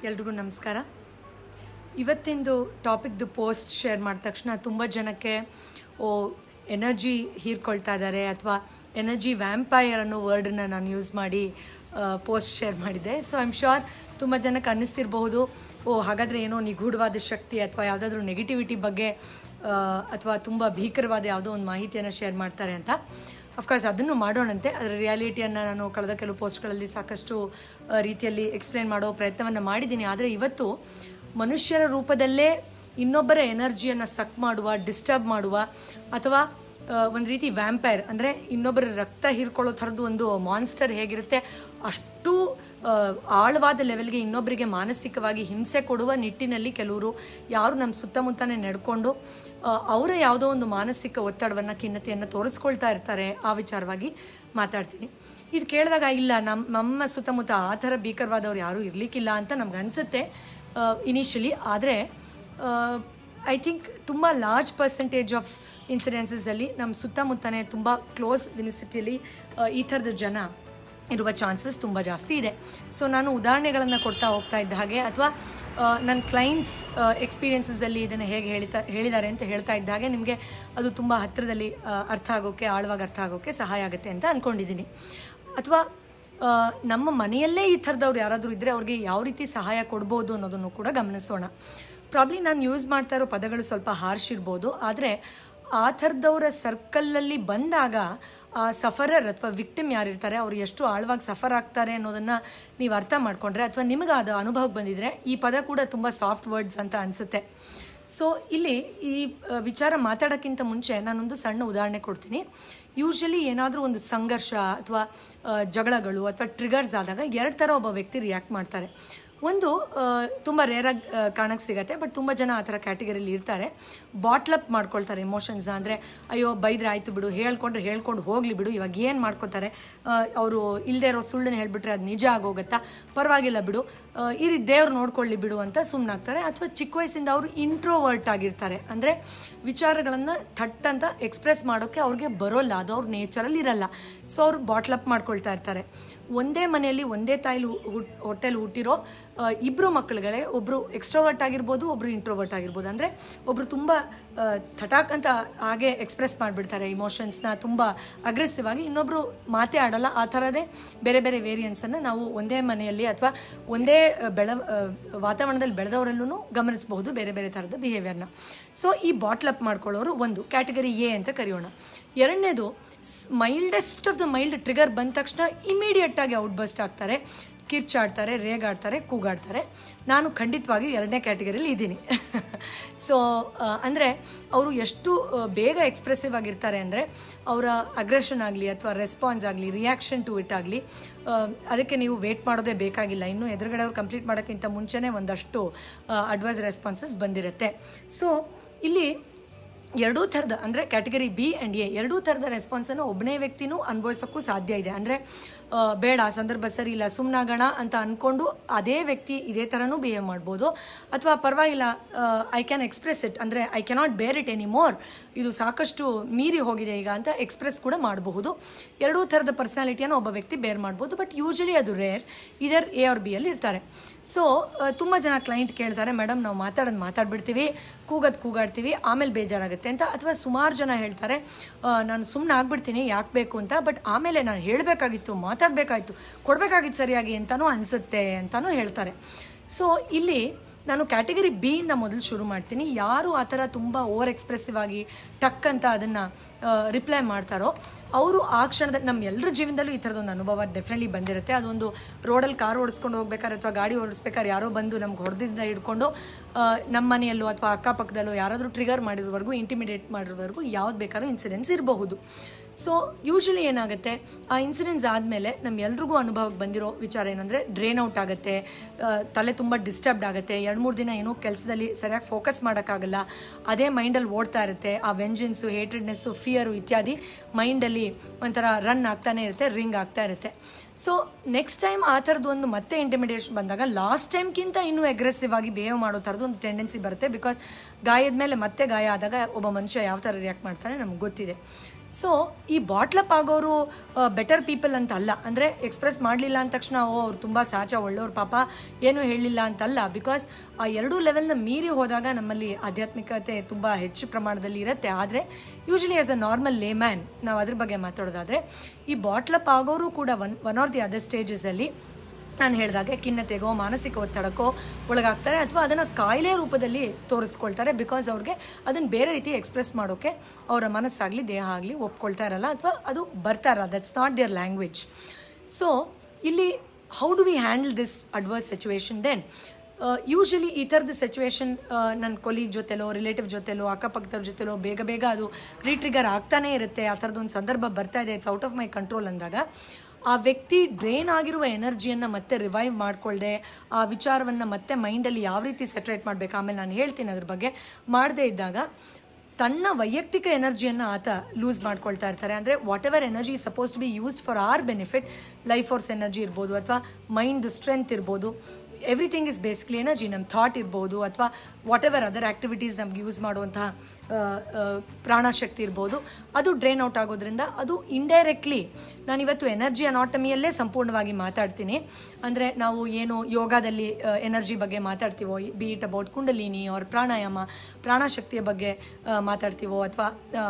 ಎಲ್ರಿಗೂ ನಮಸ್ಕಾರ ಇವತ್ತಿಂದು ಟಾಪಿಕ್ದು post share ಮಾಡಿದ ತಕ್ಷಣ ತುಂಬ ಜನಕ್ಕೆ ಓ ಎನರ್ಜಿ ಹೀರ್ಕೊಳ್ತಾ ಇದ್ದಾರೆ ಅಥವಾ ಎನರ್ಜಿ ವ್ಯಾಂಪೈರ್ ಅನ್ನೋ ವರ್ಡನ್ನ ನಾನು ಯೂಸ್ ಮಾಡಿ ಪೋಸ್ಟ್ ಶೇರ್ ಮಾಡಿದ್ದೆ ಸೊ ಐಮ್ ಶ್ಯೂರ್ ತುಂಬ ಜನಕ್ಕೆ ಅನ್ನಿಸ್ತಿರಬಹುದು ಓ ಹಾಗಾದರೆ ಏನೋ ನಿಗೂಢವಾದ ಶಕ್ತಿ ಅಥವಾ ಯಾವುದಾದ್ರೂ ನೆಗೆಟಿವಿಟಿ ಬಗ್ಗೆ ಅಥವಾ ತುಂಬ ಭೀಕರವಾದ ಯಾವುದೋ ಒಂದು ಮಾಹಿತಿಯನ್ನು ಶೇರ್ ಮಾಡ್ತಾರೆ ಅಂತ ಅಫ್ಕೋರ್ಸ್ ಅದನ್ನು ಮಾಡೋಣಂತೆ ಅದರ ರಿಯಾಲಿಟಿಯನ್ನು ನಾನು ಕಳೆದ ಕೆಲವು ಪೋಸ್ಟ್ಗಳಲ್ಲಿ ಸಾಕಷ್ಟು ಆ, ರೀತಿಯಲ್ಲಿ ಎಕ್ಸ್ಪ್ಲೇನ್ ಮಾಡೋ ಪ್ರಯತ್ನವನ್ನು ಮಾಡಿದ್ದೀನಿ ಆದರೆ ಇವತ್ತು ಮನುಷ್ಯರ ರೂಪದಲ್ಲೇ ಇನ್ನೊಬ್ಬರ ಎನರ್ಜಿಯನ್ನು ಸಕ್ ಮಾಡುವ ಡಿಸ್ಟರ್ಬ್ ಮಾಡುವ ಅಥವಾ ಒಂದು ರೀತಿ ವ್ಯಾಂಪೈರ್ ಅಂದರೆ ಇನ್ನೊಬ್ಬರ ರಕ್ತ ಹೀರ್ಕೊಳ್ಳೋ ಥರದ್ದು ಒಂದು ಮಾನ್ಸ್ಟರ್ ಹೇಗಿರುತ್ತೆ ಅಷ್ಟು ಆ, ಆಳವಾದ ಲೆವೆಲ್ಗೆ ಇನ್ನೊಬ್ಬರಿಗೆ ಮಾನಸಿಕವಾಗಿ ಹಿಂಸೆ ಕೊಡುವ ನಿಟ್ಟಿನಲ್ಲಿ ಕೆಲವರು ಯಾರು ನಮ್ಮ ಸುತ್ತಮುತ್ತನೇ ನಡ್ಕೊಂಡು ಆ, ಅವರ ಯಾವುದೋ ಒಂದು ಮಾನಸಿಕ ಒತ್ತಡವನ್ನು ಖಿನ್ನತೆಯನ್ನು ತೋರಿಸ್ಕೊಳ್ತಾ ಇರ್ತಾರೆ ಆ ವಿಚಾರವಾಗಿ ಮಾತಾಡ್ತೀನಿ ಇದು ಕೇಳಿದಾಗ ಇಲ್ಲ ನಮ್ಮ ನಮ್ಮ ಸುತ್ತಮುತ್ತ ಆ ಥರ ಭೀಕರವಾದವ್ರು ಯಾರೂ ಇರಲಿಕ್ಕಿಲ್ಲ ಅಂತ ನಮ್ಗೆ ಅನಿಸುತ್ತೆ ಇನಿಷಿಯಲಿ ಆದರೆ ಐ ಥಿಂಕ್ ತುಂಬ ಲಾರ್ಜ್ ಪರ್ಸೆಂಟೇಜ್ ಆಫ್ ಇನ್ಸಿಡೆನ್ಸಸಲ್ಲಿ ನಮ್ಮ ಸುತ್ತಮುತ್ತನೇ ತುಂಬ ಕ್ಲೋಸ್ ವಿನಿಸಿಟಿಯಲ್ಲಿ ಈ ಥರದ ಜನ ಇರುವ ಚಾನ್ಸಸ್ ತುಂಬ ಜಾಸ್ತಿ ಇದೆ ಸೊ ನಾನು ಉದಾಹರಣೆಗಳನ್ನು ಕೊಡ್ತಾ ಹೋಗ್ತಾ ಇದ್ದ ಹಾಗೆ ಅಥವಾ ನನ್ನ ಕ್ಲೈಂಟ್ಸ್ ಎಕ್ಸ್ಪೀರಿಯನ್ಸಸಲ್ಲಿ ಇದನ್ನು ಹೇಗೆ ಹೇಳಿತಾ ಹೇಳಿದ್ದಾರೆ ಅಂತ ಹೇಳ್ತಾ ಇದ್ದ ಹಾಗೆ ನಿಮಗೆ ಅದು ತುಂಬ ಹತ್ತಿರದಲ್ಲಿ ಆ, ಅರ್ಥ ಆಗೋಕ್ಕೆ ಆಳವಾಗಿ ಅರ್ಥ ಆಗೋಕ್ಕೆ ಸಹಾಯ ಆಗುತ್ತೆ ಅಂತ ಅಂದ್ಕೊಂಡಿದ್ದೀನಿ ಅಥವಾ ಆ, ನಮ್ಮ ಮನೆಯಲ್ಲೇ ಈ ಥರದವ್ರು ಯಾರಾದರೂ ಇದ್ದರೆ ಅವ್ರಿಗೆ ಯಾವ ರೀತಿ ಸಹಾಯ ಕೊಡ್ಬೋದು ಅನ್ನೋದನ್ನು ಕೂಡ ಗಮನಿಸೋಣ ಪ್ರಾಬ್ಲಿ ನಾನು ಯೂಸ್ ಮಾಡ್ತಾ ಇರೋ ಪದಗಳು ಸ್ವಲ್ಪ ಹಾರ್ಶ್ ಇರ್ಬೋದು ಆದರೆ ಆ ಥರದವರ ಸರ್ಕಲಲ್ಲಿ ಬಂದಾಗ ಆ ಸಫರರ್ ಅಥವಾ ವಿಕ್ಟಿಮ್ ಯಾರಿರ್ತಾರೆ ಅವ್ರು ಎಷ್ಟು ಆಳವಾಗಿ ಸಫರ್ ಆಗ್ತಾರೆ ಅನ್ನೋದನ್ನ ನೀವು ಅರ್ಥ ಮಾಡ್ಕೊಂಡ್ರೆ ಅಥವಾ ನಿಮಗೆ ಅದು ಅನುಭವಕ್ಕೆ ಬಂದಿದ್ರೆ ಈ ಪದ ಕೂಡ ತುಂಬ ಸಾಫ್ಟ್ ವರ್ಡ್ಸ್ ಅಂತ ಅನಿಸುತ್ತೆ ಸೊ ಇಲ್ಲಿ ಈ ಆ, ವಿಚಾರ ಮಾತಾಡೋಕ್ಕಿಂತ ಮುಂಚೆ ನಾನೊಂದು ಸಣ್ಣ ಉದಾಹರಣೆ ಕೊಡ್ತೀನಿ ಯೂಶಲಿ ಏನಾದರೂ ಒಂದು ಸಂಘರ್ಷ ಅಥವಾ ಆ, ಜಗಳಗಳು ಅಥವಾ ಟ್ರಿಗರ್ಸ್ ಆದಾಗ ಎರಡು ಥರ ಒಬ್ಬ ವ್ಯಕ್ತಿ ರಿಯಾಕ್ಟ್ ಮಾಡ್ತಾರೆ ಒಂದು ಆ, ತುಂಬ ರೇರಾಗಿ ಕಾಣಕ್ಕೆ ಸಿಗತ್ತೆ ಬಟ್ ತುಂಬ ಜನ ಆ ಥರ ಕ್ಯಾಟಗರಿಲಿ ಇರ್ತಾರೆ ಬಾಟ್ಲಪ್ ಮಾಡ್ಕೊಳ್ತಾರೆ ಎಮೋಷನ್ಸ್ ಅಂದರೆ ಅಯ್ಯೋ ಬೈದ್ರೆ ಆಯ್ತು ಬಿಡು ಹೇಳ್ಕೊಂಡ್ರೆ ಹೇಳ್ಕೊಂಡು ಹೋಗ್ಲಿ ಬಿಡು ಇವಾಗ ಏನು ಮಾಡ್ಕೋತಾರೆ ಅವರು ಇಲ್ಲದೆ ಇರೋ ಸುಳ್ಳನ್ನು ಹೇಳ್ಬಿಟ್ರೆ ಅದು ನಿಜ ಆಗೋಗುತ್ತಾ ಪರವಾಗಿಲ್ಲ ಬಿಡು ಆ, ಈ ರೀತಿ ದೇವ್ರು ನೋಡ್ಕೊಳ್ಳಿ ಬಿಡು ಅಂತ ಸುಮ್ಮನಾಗ್ತಾರೆ ಅಥವಾ ಚಿಕ್ಕ ವಯಸ್ಸಿಂದ ಅವರು ಇಂಟ್ರೋವರ್ಟ್ ಆಗಿರ್ತಾರೆ ಅಂದರೆ ವಿಚಾರಗಳನ್ನು ಥಟ್ ಅಂತ ಎಕ್ಸ್ಪ್ರೆಸ್ ಮಾಡೋಕ್ಕೆ ಅವ್ರಿಗೆ ಬರೋಲ್ಲ ಅದು ಅವ್ರ ನೇಚರಲ್ಲಿ ಇರಲ್ಲ ಸೊ ಅವ್ರು ಬಾಟ್ಲಪ್ ಮಾಡ್ಕೊಳ್ತಾ ಇರ್ತಾರೆ ಒಂದೇ ಮನೆಯಲ್ಲಿ ಒಂದೇ ತಾಯಿಲಿ ಹುಟ್ ಹೊಟ್ಟೆಲಿ ಹುಟ್ಟಿರೋ ಆ, ಇಬ್ರು ಮಕ್ಕಳುಗಳೇ ಒಬ್ರು ಎಕ್ಸ್ಟ್ರೋವರ್ಟ್ ಆಗಿರ್ಬೋದು ಒಬ್ರು ಇಂಟ್ರೋವರ್ಟ್ ಆಗಿರ್ಬೋದು ಅಂದರೆ ಒಬ್ರು ತುಂಬ ಆ, ಥಟಾಕ್ ಅಂತ ಹಾಗೆ ಎಕ್ಸ್ಪ್ರೆಸ್ ಮಾಡಿಬಿಡ್ತಾರೆ ಇಮೋಷನ್ಸ್ನ ತುಂಬ ಅಗ್ರೆಸಿವ್ ಆಗಿ ಇನ್ನೊಬ್ರು ಮಾತೇ ಆಡಲ್ಲ ಆ ಥರದೇ ಬೇರೆ ಬೇರೆ ವೇರಿಯನ್ಸನ್ನು ನಾವು ಒಂದೇ ಮನೆಯಲ್ಲಿ ಅಥವಾ ಒಂದೇ ಆ, ಬೆಳ ಆ, ವಾತಾವರಣದಲ್ಲಿ ಬೆಳೆದವರಲ್ಲೂ ಗಮನಿಸಬಹುದು ಬೇರೆ ಬೇರೆ ಥರದ ಬಿಹೇವಿಯರ್ನ ಸೊ ಈ ಬಾಟ್ಲಪ್ ಮಾಡ್ಕೊಳ್ಳೋರು ಒಂದು ಕ್ಯಾಟಗರಿ ಎ ಅಂತ ಕರೆಯೋಣ ಎರಡನೇದು mildest of the mild trigger ಬಂದ ತಕ್ಷಣ ಇಮಿಡಿಯೇಟ್ ಆಗಿ ಔಟ್ ಬಸ್ಟ್ ಆಗ್ತಾರೆ ಕಿರ್ಚಾಡ್ತಾರೆ ರೇಗಾಡ್ತಾರೆ ಕೂಗಾಡ್ತಾರೆ ನಾನು ಖಂಡಿತವಾಗಿ ಎರಡನೇ ಕ್ಯಾಟಗರಿಲಿ ಇದ್ದೀನಿ ಸೊ ಅಂದರೆ ಅವರು ಎಷ್ಟು ಆ, ಬೇಗ ಎಕ್ಸ್ಪ್ರೆಸಿವ್ ಆಗಿರ್ತಾರೆ ಅಂದರೆ ಅವರ ಅಗ್ರೆಷನ್ ಆಗಲಿ ಅಥವಾ ರೆಸ್ಪಾನ್ಸ್ ಆಗಲಿ ರಿಯಾಕ್ಷನ್ ಟು ಇಟ್ ಆಗಲಿ ಅದಕ್ಕೆ ನೀವು ವೇಟ್ ಮಾಡೋದೇ ಬೇಕಾಗಿಲ್ಲ ಇನ್ನು ಎದುರುಗಡೆ ಅವ್ರು ಕಂಪ್ಲೀಟ್ ಮಾಡೋಕ್ಕಿಂತ ಮುಂಚೆನೇ ಒಂದಷ್ಟು ಅಡ್ವೈಸ್ ರೆಸ್ಪಾನ್ಸಸ್ ಬಂದಿರುತ್ತೆ ಸೊ ಇಲ್ಲಿ ಎರಡೂ ಥರದ ಅಂದರೆ ಕ್ಯಾಟಗರಿ ಬಿ ಆ್ಯಂಡ್ ಎ ಎರಡೂ ಥರದ ರೆಸ್ಪಾನ್ಸನ್ನು ಒಬ್ಬನೇ ವ್ಯಕ್ತಿನೂ ಅನುಭವಿಸೋಕ್ಕೂ ಸಾಧ್ಯ ಇದೆ ಅಂದರೆ ಬೇಡ ಸಂದರ್ಭ ಸರಿ ಇಲ್ಲ ಸುಮ್ಮನಾಗೋಣ ಅಂತ ಅಂದ್ಕೊಂಡು ಅದೇ ವ್ಯಕ್ತಿ ಇದೇ ಥರನೂ ಬಿಹೇವ್ ಮಾಡ್ಬೋದು ಅಥವಾ ಪರವಾಗಿಲ್ಲ ಐ ಕ್ಯಾನ್ ಎಕ್ಸ್ಪ್ರೆಸ್ ಇಟ್ ಅಂದರೆ I cannot bear it any more ಇದು ಸಾಕಷ್ಟು ಮೀರಿ ಹೋಗಿದೆ ಈಗ ಅಂತ ಎಕ್ಸ್ಪ್ರೆಸ್ ಕೂಡ ಮಾಡಬಹುದು ಎರಡೂ ಥರದ ಪರ್ಸನಾಲಿಟಿಯನ್ನು ಒಬ್ಬ ವ್ಯಕ್ತಿ ಬೇರ್ ಮಾಡ್ಬೋದು ಬಟ್ ಯೂಶಲಿ ಅದು rare either A or B ಅಲ್ಲಿ ಇರ್ತಾರೆ ಸೊ ತುಂಬ ಜನ ಕ್ಲೈಂಟ್ ಕೇಳ್ತಾರೆ ಮೇಡಮ್ ನಾವು ಮಾತಾಡೋದು ಮಾತಾಡ್ಬಿಡ್ತೀವಿ ಕೂಗೋದು ಕೂಗಾಡ್ತೀವಿ ಆಮೇಲೆ ಬೇಜಾರಾಗುತ್ತೆ ಅಂತ ಅಥವಾ ಸುಮಾರು ಜನ ಹೇಳ್ತಾರೆ ಆ, ನಾನು ಸುಮ್ಮನೆ ಆಗ್ಬಿಡ್ತೀನಿ ಯಾಕೆ ಬೇಕು ಅಂತ ಬಟ್ ಆಮೇಲೆ ನಾನು ಹೇಳಬೇಕಾಗಿತ್ತು ಮಾತಾಡಬೇಕಾಗಿತ್ತು ಕೊಡಬೇಕಾಗಿತ್ತು ಸರಿಯಾಗಿ ಅಂತಲೂ ಅನಿಸುತ್ತೆ ಅಂತಲೂ ಹೇಳ್ತಾರೆ ಸೊ ಇಲ್ಲಿ ನಾನು ಕ್ಯಾಟಗರಿ ಬಿ ಇಂದ ಮೊದಲು ಶುರು ಮಾಡ್ತೀನಿ ಯಾರು ಆ ಥರ ತುಂಬ ಓವರ್ ಎಕ್ಸ್ಪ್ರೆಸಿವ್ ಆಗಿ ಟಕ್ ಅಂತ ಅದನ್ನು ರಿಪ್ಲೈ ಮಾಡ್ತಾರೋ ಅವರು ಆ ಕ್ಷಣದಲ್ಲಿ ನಮ್ಮ ಎಲ್ಲರ ಜೀವನದಲ್ಲೂ ಈ ಥರದೊಂದು ಅನುಭವ ಡೆಫಿನೆಟ್ಲಿ ಬಂದಿರುತ್ತೆ ಅದೊಂದು ರೋಡಲ್ಲಿ ಕಾರ್ ಓಡಿಸ್ಕೊಂಡು ಹೋಗ್ಬೇಕಾದ್ರೆ ಅಥವಾ ಗಾಡಿ ಓಡಿಸ್ಬೇಕಾದ್ರೆ ಯಾರೋ ಬಂದು ನಮ್ಗೆ ಹೊಡೆದಿಂದ ಹಿಡ್ಕೊಂಡು ಆ, ನಮ್ಮ ಮನೆಯಲ್ಲೋ ಅಥವಾ ಅಕ್ಕಪಕ್ಕದಲ್ಲೋ ಯಾರಾದರೂ ಟ್ರಿಗರ್ ಮಾಡಿರೋವರೆಗೂ ಇಂಟಿಮಿಡೇಟ್ ಮಾಡಿರೋವರೆಗೂ ಯಾವ್ದು ಬೇಕಾದ್ರೂ ಇನ್ಸಿಡೆನ್ಸ್ ಇರಬಹುದು ಸೊ ಯೂಶಲಿ ಏನಾಗುತ್ತೆ ಆ ಇನ್ಸಿಡೆನ್ಸ್ ಆದಮೇಲೆ ನಮ್ಮ ಎಲ್ರಿಗೂ ಅನುಭವಕ್ಕೆ ಬಂದಿರೋ ವಿಚಾರ ಏನಂದರೆ ಡ್ರೈನ್ ಔಟ್ ಆಗುತ್ತೆ ಆ, ತಲೆ ತುಂಬ ಡಿಸ್ಟರ್ಬ್ಡ್ ಆಗುತ್ತೆ ಎರಡು ಮೂರು ದಿನ ಏನೋ ಕೆಲಸದಲ್ಲಿ ಸರಿಯಾಗಿ ಫೋಕಸ್ ಮಾಡೋಕ್ಕಾಗಲ್ಲ ಅದೇ ಮೈಂಡಲ್ಲಿ ಓಡ್ತಾ ಇರುತ್ತೆ ಆ ವೆಂಜನ್ಸು ಹೇಟ್ರೆಡ್ನೆಸ್ಸು ಫಿಯರು ಇತ್ಯಾದಿ ಮೈಂಡಲ್ಲಿ ಒಂಥರ ರನ್ ಆಗ್ತಾನೆ ಇರುತ್ತೆ ರಿಂಗ್ ಆಗ್ತಾ ಇರುತ್ತೆ ಸೊ ನೆಕ್ಸ್ಟ್ ಟೈಮ್ ಆ ಥರದ್ದು ಒಂದು ಮತ್ತೆ ಇಂಟಿಮಿಡೇಷನ್ ಬಂದಾಗ ಲಾಸ್ಟ್ ಟೈಮ್ಗಿಂತ ಇನ್ನೂ ಅಗ್ರೆಸಿವ್ ಆಗಿ ಬಿಹೇವ್ ಮಾಡೋ ಥರದ್ದು ಒಂದು ಟೆಂಡೆನ್ಸಿ ಬರುತ್ತೆ ಬಿಕಾಸ್ ಗಾಯದ ಮೇಲೆ ಮತ್ತೆ ಗಾಯ ಆದಾಗ ಒಬ್ಬ ಮನುಷ್ಯ ಯಾವ ಥರ ರಿಯಾಕ್ಟ್ ಮಾಡ್ತಾನೆ ನಮ್ಗೆ ಗೊತ್ತಿದೆ ಸೊ ಈ ಬಾಟ್ಲಪ್ ಆಗೋರು ಬೆಟರ್ ಪೀಪಲ್ ಅಂತ ಅಲ್ಲ ಅಂದರೆ ಎಕ್ಸ್ಪ್ರೆಸ್ ಮಾಡಲಿಲ್ಲ ಅಂದ ತಕ್ಷಣ ಓ ಅವ್ರು ತುಂಬ ಸಾಚ ಒಳ್ಳೆಯವ್ರು ಪಾಪ ಏನೂ ಹೇಳಲಿಲ್ಲ ಅಂತಲ್ಲ ಬಿಕಾಸ್ ಆ ಎರಡೂ ಲೆವೆಲ್ನ ಮೀರಿ ಹೋದಾಗ ನಮ್ಮಲ್ಲಿ ಆಧ್ಯಾತ್ಮಿಕತೆ ತುಂಬ ಹೆಚ್ಚು ಪ್ರಮಾಣದಲ್ಲಿ ಇರುತ್ತೆ ಆದರೆ usually as a normal layman ನಾವು ಅದ್ರ ಬಗ್ಗೆ ಮಾತಾಡೋದಾದರೆ ಈ ಬಾಟ್ಲಪ್ ಆಗೋರು ಕೂಡ one one or the other ಸ್ಟೇಜಸಲ್ಲಿ ನಾನು ಹೇಳಿದಾಗೆ ಖಿನ್ನತೆಗೋ ಮಾನಸಿಕ ಒತ್ತಡಕ್ಕೋ ಒಳಗಾಗ್ತಾರೆ ಅಥವಾ ಅದನ್ನು ಕಾಯಿಲೆ ರೂಪದಲ್ಲಿ ತೋರಿಸ್ಕೊಳ್ತಾರೆ ಬಿಕಾಸ್ ಅವ್ರಿಗೆ ಅದನ್ನು ಬೇರೆ ರೀತಿ ಎಕ್ಸ್ಪ್ರೆಸ್ ಮಾಡೋಕ್ಕೆ ಅವರ ಮನಸ್ಸಾಗಲಿ ದೇಹ ಆಗಲಿ ಒಪ್ಕೊಳ್ತಾ ಇರಲ್ಲ ಅಥವಾ ಅದು ಬರ್ತಾ ಇರಲ್ಲ that's not their language so ಇಲ್ಲಿ how do we handle this adverse situation then usually ಈ ಥರದ ಸಿಚುವೇಶನ್ ನನ್ನ ಕೊಲೀಗ್ ಜೊತೆಲೋ ರಿಲೇಟಿವ್ ಜೊತೆಲೋ ಅಕ್ಕಪಕ್ಕದವ್ರ ಜೊತೆಲೋ ಬೇಗ ಬೇಗ ಅದು ರೀಟ್ರಿಗರ್ ಆಗ್ತಾನೇ ಇರುತ್ತೆ ಆ ಥರದೊಂದು ಸಂದರ್ಭ ಬರ್ತಾ ಇದೆ it's out of my control ಅಂದಾಗ ಆ ವ್ಯಕ್ತಿ ಡ್ರೈನ್ ಆಗಿರುವ ಎನರ್ಜಿಯನ್ನು ಮತ್ತೆ ರಿವೈವ್ ಮಾಡ್ಕೊಳ್ದೆ ಆ ವಿಚಾರವನ್ನು ಮತ್ತೆ ಮೈಂಡಲ್ಲಿ ಯಾವ ರೀತಿ ಸೆಟ್ರೇಟ್ ಮಾಡಬೇಕು ಆಮೇಲೆ ನಾನು ಹೇಳ್ತೀನಿ ಅದ್ರ ಬಗ್ಗೆ ಮಾಡದೇ ಇದ್ದಾಗ ತನ್ನ ವೈಯಕ್ತಿಕ ಎನರ್ಜಿಯನ್ನು ಆತ ಲೂಸ್ ಮಾಡ್ಕೊಳ್ತಾ ಇರ್ತಾರೆ ಅಂದರೆ whatever energy suppose to be used for our benefit life force energy ಇರ್ಬೋದು ಅಥವಾ ಮೈಂಡ್ ಸ್ಟ್ರೆಂತ್ ಇರ್ಬೋದು ಎವ್ರಿಥಿಂಗ್ ಇಸ್ ಬೇಸಿಕ್ಲಿ ಎನರ್ಜಿ ನಮ್ಮ ಥಾಟ್ ಇರ್ಬೋದು ಅಥವಾ ವಾಟ್ ಎವರ್ ಅದರ್ ಆ್ಯಕ್ಟಿವಿಟೀಸ್ ನಮ್ಗೆ ಯೂಸ್ ಮಾಡುವಂತಹ ಪ್ರಾಣಶಕ್ತಿ ಇರ್ಬೋದು ಅದು ಡ್ರೈನ್ ಔಟ್ ಆಗೋದ್ರಿಂದ ಅದು ಇಂಡೈರೆಕ್ಟ್ಲಿ ನಾನಿವತ್ತು ಎನರ್ಜಿ ಅನಾಟಮಿಯಲ್ಲೇ ಸಂಪೂರ್ಣವಾಗಿ ಮಾತಾಡ್ತೀನಿ ಅಂದರೆ ನಾವು ಏನು ಯೋಗದಲ್ಲಿ ಎನರ್ಜಿ ಬಗ್ಗೆ ಮಾತಾಡ್ತೀವೋ ಬಿ ಇಟ್ ಅಬೌಟ್ ಕುಂಡಲಿನಿ ಅವ್ರ ಪ್ರಾಣಾಯಾಮ ಪ್ರಾಣಶಕ್ತಿಯ ಬಗ್ಗೆ ಮಾತಾಡ್ತೀವೋ ಅಥವಾ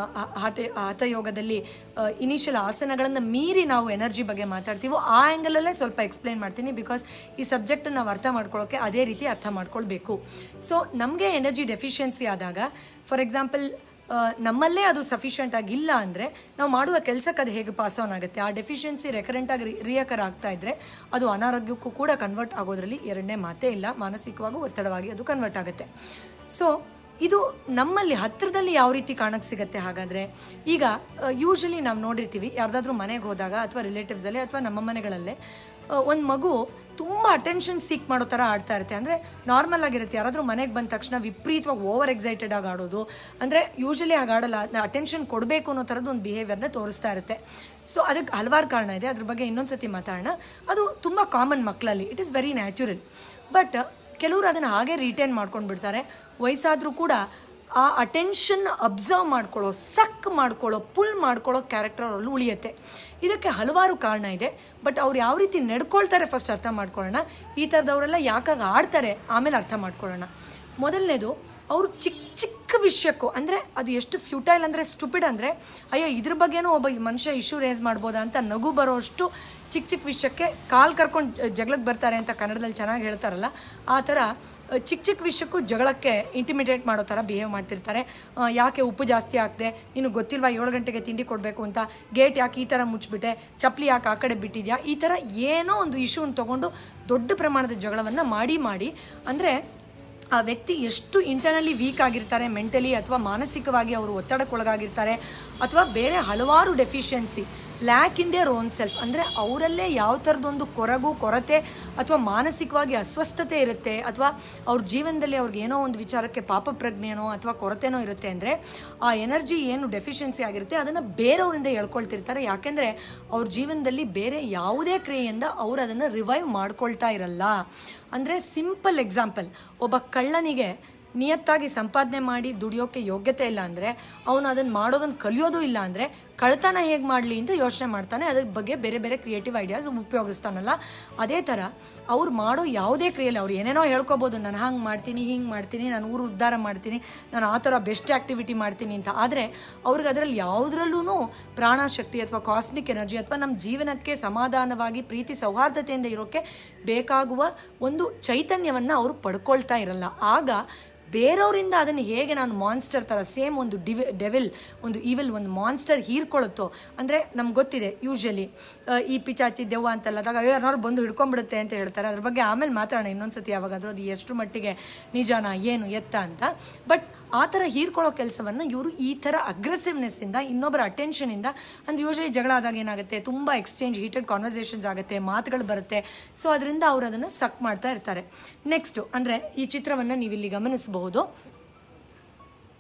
ಹಠ ಹಠಯೋಗದಲ್ಲಿ ಇನಿಷಿಯಲ್ ಆಸನಗಳನ್ನು ಮೀರಿ ನಾವು ಎನರ್ಜಿ ಬಗ್ಗೆ ಮಾತಾಡ್ತೀವೋ ಆ ಆ್ಯಂಗಲಲ್ಲೇ ಸ್ವಲ್ಪ ಎಕ್ಸ್ಪ್ಲೈನ್ ಮಾಡ್ತೀನಿ ಬಿಕಾಸ್ ಈ ಸಬ್ಜೆಕ್ಟ್ ನಾವು ಅರ್ಥ ಮಾಡ್ಕೊಳ್ಳೋಕೆ ಅದೇ ರೀತಿ ಅರ್ಥ ಮಾಡ್ಕೊಳ್ಬೇಕು ಸೊ ನಮಗೆ ಎನರ್ಜಿ ಡೆಫಿಷಿಯನ್ಸಿ ಆದಾಗ ಫಾರ್ ಎಕ್ಸಾಂಪಲ್ ನಮ್ಮಲ್ಲೇ ಅದು ಸಫಿಷಿಯೆಂಟ್ ಆಗಿ ಇಲ್ಲ ಅಂದರೆ ನಾವು ಮಾಡುವ ಕೆಲಸಕ್ಕೆ ಅದು ಹೇಗೆ ಪಾಸ್ ಆನ್ ಆಗುತ್ತೆ ಆ ಡೆಫಿಷಿಯನ್ಸಿ ರೆಕರೆಂಟಾಗಿ ರಿಯಕರ್ ಆಗ್ತಾ ಇದ್ರೆ ಅದು ಅನಾರೋಗ್ಯಕ್ಕೂ ಕೂಡ ಕನ್ವರ್ಟ್ ಆಗೋದ್ರಲ್ಲಿ ಎರಡನೇ ಮಾತೇ ಇಲ್ಲ ಮಾನಸಿಕವಾಗೂ ಒತ್ತಡವಾಗಿ ಅದು ಕನ್ವರ್ಟ್ ಆಗುತ್ತೆ ಸೊ ಇದು ನಮ್ಮಲ್ಲಿ ಹತ್ತಿರದಲ್ಲಿ ಯಾವ ರೀತಿ ಕಾಣಕ್ಕೆ ಸಿಗುತ್ತೆ ಹಾಗಾದರೆ ಈಗ ಯೂಶಲಿ ನಾವು ನೋಡಿರ್ತೀವಿ ಯಾರ್ದಾದ್ರೂ ಮನೆಗೆ ಹೋದಾಗ ಅಥವಾ ರಿಲೇಟಿವ್ಸಲ್ಲಿ ಅಥವಾ ನಮ್ಮ ಮನೆಗಳಲ್ಲೇ ಒಂದು ಮಗು ತುಂಬ ಅಟೆನ್ಷನ್ ಸೀಕ್ ಮಾಡೋ ಥರ ಆಡ್ತಾ ಇರುತ್ತೆ ಅಂದರೆ ನಾರ್ಮಲ್ ಆಗಿರುತ್ತೆ ಯಾರಾದರೂ ಮನೆಗೆ ಬಂದ ತಕ್ಷಣ ವಿಪರೀತವಾಗಿ ಓವರ್ ಎಕ್ಸೈಟೆಡ್ ಆಗಿ ಆಡೋದು ಅಂದರೆ ಯೂಶಲಿ ಹಾಗೆ ಆಡಲ್ಲ ಅಟೆನ್ಷನ್ ಕೊಡಬೇಕು ಅನ್ನೋ ಥರದ್ದು ಒಂದು ಬಿಹೇವಿಯರ್ನ ತೋರಿಸ್ತಾ ಇರುತ್ತೆ ಸೊ ಅದಕ್ಕೆ ಹಲವಾರು ಕಾರಣ ಇದೆ ಅದ್ರ ಬಗ್ಗೆ ಇನ್ನೊಂದ್ಸತಿ ಮಾತಾಡೋಣ ಅದು ತುಂಬ ಕಾಮನ್ ಮಕ್ಕಳಲ್ಲಿ it is very natural but ಕೆಲವರು ಅದನ್ನು ಹಾಗೆ ರಿಟೈನ್ ಮಾಡ್ಕೊಂಡು ಬಿಡ್ತಾರೆ ವಯಸ್ಸಾದರೂ ಕೂಡ ಆ ಅಟೆನ್ಷನ್ ಅಬ್ಸರ್ವ್ ಮಾಡ್ಕೊಳ್ಳೋ ಸಕ್ ಮಾಡ್ಕೊಳ್ಳೋ ಪುಲ್ ಮಾಡ್ಕೊಳ್ಳೋ ಕ್ಯಾರೆಕ್ಟರ್ ಅವರಲ್ಲಿ ಉಳಿಯುತ್ತೆ ಇದಕ್ಕೆ ಹಲವಾರು ಕಾರಣ ಇದೆ ಬಟ್ ಅವ್ರು ಯಾವ ರೀತಿ ನಡ್ಕೊಳ್ತಾರೆ ಫಸ್ಟ್ ಅರ್ಥ ಮಾಡ್ಕೊಳ್ಳೋಣ ಈ ಥರದವರೆಲ್ಲ ಯಾಕಾಗ ಆಡ್ತಾರೆ ಆಮೇಲೆ ಅರ್ಥ ಮಾಡ್ಕೊಳ್ಳೋಣ ಮೊದಲನೇದು ಅವರು ಚಿಕ್ಕ ಚಿಕ್ಕ ವಿಷಯಕ್ಕೂ ಅಂದರೆ ಅದು ಎಷ್ಟು ಫ್ಯೂಟೈಲ್ ಅಂದರೆ ಸ್ಟುಪಿಡ್ ಅಂದರೆ ಅಯ್ಯೋ ಇದ್ರ ಬಗ್ಗೆನೂ ಒಬ್ಬ ಮನುಷ್ಯ ಇಶ್ಯೂ ರೇಸ್ ಮಾಡ್ಬೋದಾ ಅಂತ ನಗು ಬರೋಷ್ಟು ಚಿಕ್ಕ ಚಿಕ್ಕ ವಿಷಯಕ್ಕೆ ಕಾಲು ಕರ್ಕೊಂಡು ಜಗಳಕ್ಕೆ ಬರ್ತಾರೆ ಅಂತ ಕನ್ನಡದಲ್ಲಿ ಚೆನ್ನಾಗಿ ಹೇಳ್ತಾರಲ್ಲ ಆ ಥರ ಚಿಕ್ಕ ಚಿಕ್ಕ ವಿಷಯಕ್ಕೂ ಜಗಳಕ್ಕೆ ಇಂಟಿಮಿಡೇಟ್ ಮಾಡೋ ಥರ ಬಿಹೇವ್ ಮಾಡ್ತಿರ್ತಾರೆ ಯಾಕೆ ಉಪ್ಪು ಜಾಸ್ತಿ ಹಾಕಿದೆ ನೀನು ಗೊತ್ತಿಲ್ವಾ ಏಳು ಗಂಟೆಗೆ ತಿಂಡಿ ಕೊಡಬೇಕು ಅಂತ ಗೇಟ್ ಯಾಕೆ ಈ ಥರ ಮುಚ್ಚಿಬಿಟ್ಟೆ ಚಪ್ಪಲಿ ಯಾಕೆ ಆ ಕಡೆ ಬಿಟ್ಟಿದ್ಯಾ ಈ ಥರ ಏನೋ ಒಂದು ಇಶ್ಯೂನ ತೊಗೊಂಡು ದೊಡ್ಡ ಪ್ರಮಾಣದ ಜಗಳವನ್ನು ಮಾಡಿ ಮಾಡಿ ಅಂದರೆ ಆ ವ್ಯಕ್ತಿ ಎಷ್ಟು ಇಂಟರ್ನಲಿ ವೀಕ್ ಆಗಿರ್ತಾರೆ ಮೆಂಟಲಿ ಅಥವಾ ಮಾನಸಿಕವಾಗಿ ಅವರು ಒತ್ತಡಕ್ಕೊಳಗಾಗಿರ್ತಾರೆ ಅಥವಾ ಬೇರೆ ಹಲವಾರು deficiency lack in their own self ಅಂದರೆ ಅವರಲ್ಲೇ ಯಾವ ಥರದೊಂದು ಕೊರಗು ಕೊರತೆ ಅಥವಾ ಮಾನಸಿಕವಾಗಿ ಅಸ್ವಸ್ಥತೆ ಇರುತ್ತೆ ಅಥವಾ ಅವ್ರ ಜೀವನದಲ್ಲಿ ಅವ್ರಿಗೆ ಏನೋ ಒಂದು ವಿಚಾರಕ್ಕೆ ಪಾಪ ಪ್ರಜ್ಞೆನೋ ಅಥವಾ ಕೊರತೆನೋ ಇರುತ್ತೆ ಅಂದರೆ ಆ ಎನರ್ಜಿ ಏನು ಡೆಫಿಷಿಯನ್ಸಿ ಆಗಿರುತ್ತೆ ಅದನ್ನು ಬೇರೆಯವರಿಂದ ಹೇಳ್ಕೊಳ್ತಿರ್ತಾರೆ ಯಾಕೆಂದರೆ ಅವ್ರ ಜೀವನದಲ್ಲಿ ಬೇರೆ ಯಾವುದೇ ಕ್ರಿಯೆಯಿಂದ ಅವ್ರು ಅದನ್ನು ರಿವೈವ್ ಮಾಡ್ಕೊಳ್ತಾ ಇರಲ್ಲ ಅಂದರೆ ಸಿಂಪಲ್ ಎಕ್ಸಾಂಪಲ್ ಒಬ್ಬ ಕಳ್ಳನಿಗೆ ನಿಯತ್ತಾಗಿ ಸಂಪಾದನೆ ಮಾಡಿ ದುಡಿಯೋಕೆ ಯೋಗ್ಯತೆ ಇಲ್ಲ ಅಂದರೆ ಅವನು ಅದನ್ನು ಮಾಡೋದನ್ನು ಕಲಿಯೋದು ಇಲ್ಲ ಅಂದರೆ ಕಳ್ತನ ಹೇಗೆ ಮಾಡಲಿ ಅಂತ ಯೋಚನೆ ಮಾಡ್ತಾನೆ ಅದ್ರ ಬಗ್ಗೆ ಬೇರೆ ಬೇರೆ ಕ್ರಿಯೇಟಿವ್ ಐಡಿಯಾಸ್ ಉಪಯೋಗಿಸ್ತಾನಲ್ಲ ಅದೇ ಥರ ಅವ್ರು ಮಾಡೋ ಯಾವುದೇ ಕ್ರಿಯೆಯಲ್ಲಿ ಅವ್ರು ಏನೇನೋ ಹೇಳ್ಕೊಬೋದು ನಾನು ಹಂಗೆ ಮಾಡ್ತೀನಿ ಹಿಂಗೆ ಮಾಡ್ತೀನಿ ನಾನು ಊರು ಉದ್ಧಾರ ಮಾಡ್ತೀನಿ ನಾನು ಆ ಥರ ಬೆಸ್ಟ್ ಆ್ಯಕ್ಟಿವಿಟಿ ಮಾಡ್ತೀನಿ ಅಂತ ಆದರೆ ಅವ್ರಿಗೆ ಅದರಲ್ಲಿ ಯಾವುದ್ರಲ್ಲೂ ಪ್ರಾಣಶಕ್ತಿ ಅಥವಾ ಕಾಸ್ಮಿಕ್ ಎನರ್ಜಿ ಅಥವಾ ನಮ್ಮ ಜೀವನಕ್ಕೆ ಸಮಾಧಾನವಾಗಿ ಪ್ರೀತಿ ಸೌಹಾರ್ದತೆಯಿಂದ ಇರೋಕ್ಕೆ ಬೇಕಾಗುವ ಒಂದು ಚೈತನ್ಯವನ್ನು ಅವರು ಪಡ್ಕೊಳ್ತಾ ಇರಲ್ಲ ಆಗ ಬೇರೆಯವರಿಂದ ಅದನ್ನು ಹೇಗೆ ನಾನು ಮಾನ್ಸ್ಟರ್ ಥರ ಸೇಮ್ ಒಂದು ಡಿವಿ ಡೆವಿಲ್ ಒಂದು ಈವಿಲ್ ಒಂದು ಮಾನ್ಸ್ಟರ್ ಹೀರ್ಕೊಳ್ಳುತ್ತೋ ಅಂದರೆ ನಮ್ಗೆ ಗೊತ್ತಿದೆ ಯೂಶಲಿ ಈ ಪಿಚಾಚಿ ದೆವ್ವ ಅಂತಲ್ಲದಾಗ ಯಾರು ಬಂದು ಹಿಡ್ಕೊಂಡ್ಬಿಡುತ್ತೆ ಅಂತ ಹೇಳ್ತಾರೆ ಅದ್ರ ಬಗ್ಗೆ ಆಮೇಲೆ ಮಾತಾಡೋಣ ಇನ್ನೊಂದ್ಸತಿ ಯಾವಾಗಾದರೂ ಅದು ಎಷ್ಟು ಮಟ್ಟಿಗೆ ನಿಜಾನ ಏನು ಎತ್ತ ಅಂತ ಬಟ್ ಆ ಥರ ಹೀರ್ಕೊಳ್ಳೋ ಕೆಲಸವನ್ನು ಇವರು ಈ ಥರ ಅಗ್ರೆಸಿವ್ನೆಸ್ಸಿಂದ ಇನ್ನೊಬ್ಬರ ಅಟೆನ್ಷನಿಂದ ಅಂದ್ರೆ ಯೂಶಲಿ ಜಗಳ ಆದಾಗ ಏನಾಗುತ್ತೆ ತುಂಬ ಎಕ್ಸ್ಚೇಂಜ್ ಹೀಟೆಡ್ ಕಾನ್ವರ್ಸೇಷನ್ಸ್ ಆಗುತ್ತೆ ಮಾತುಗಳು ಬರುತ್ತೆ ಸೊ ಅದರಿಂದ ಅವರು ಅದನ್ನು ಸಕ್ ಮಾಡ್ತಾ ಇರ್ತಾರೆ ನೆಕ್ಸ್ಟು ಅಂದರೆ ಈ ಚಿತ್ರವನ್ನು ನೀವು ಇಲ್ಲಿ ಗಮನಿಸಬಹುದು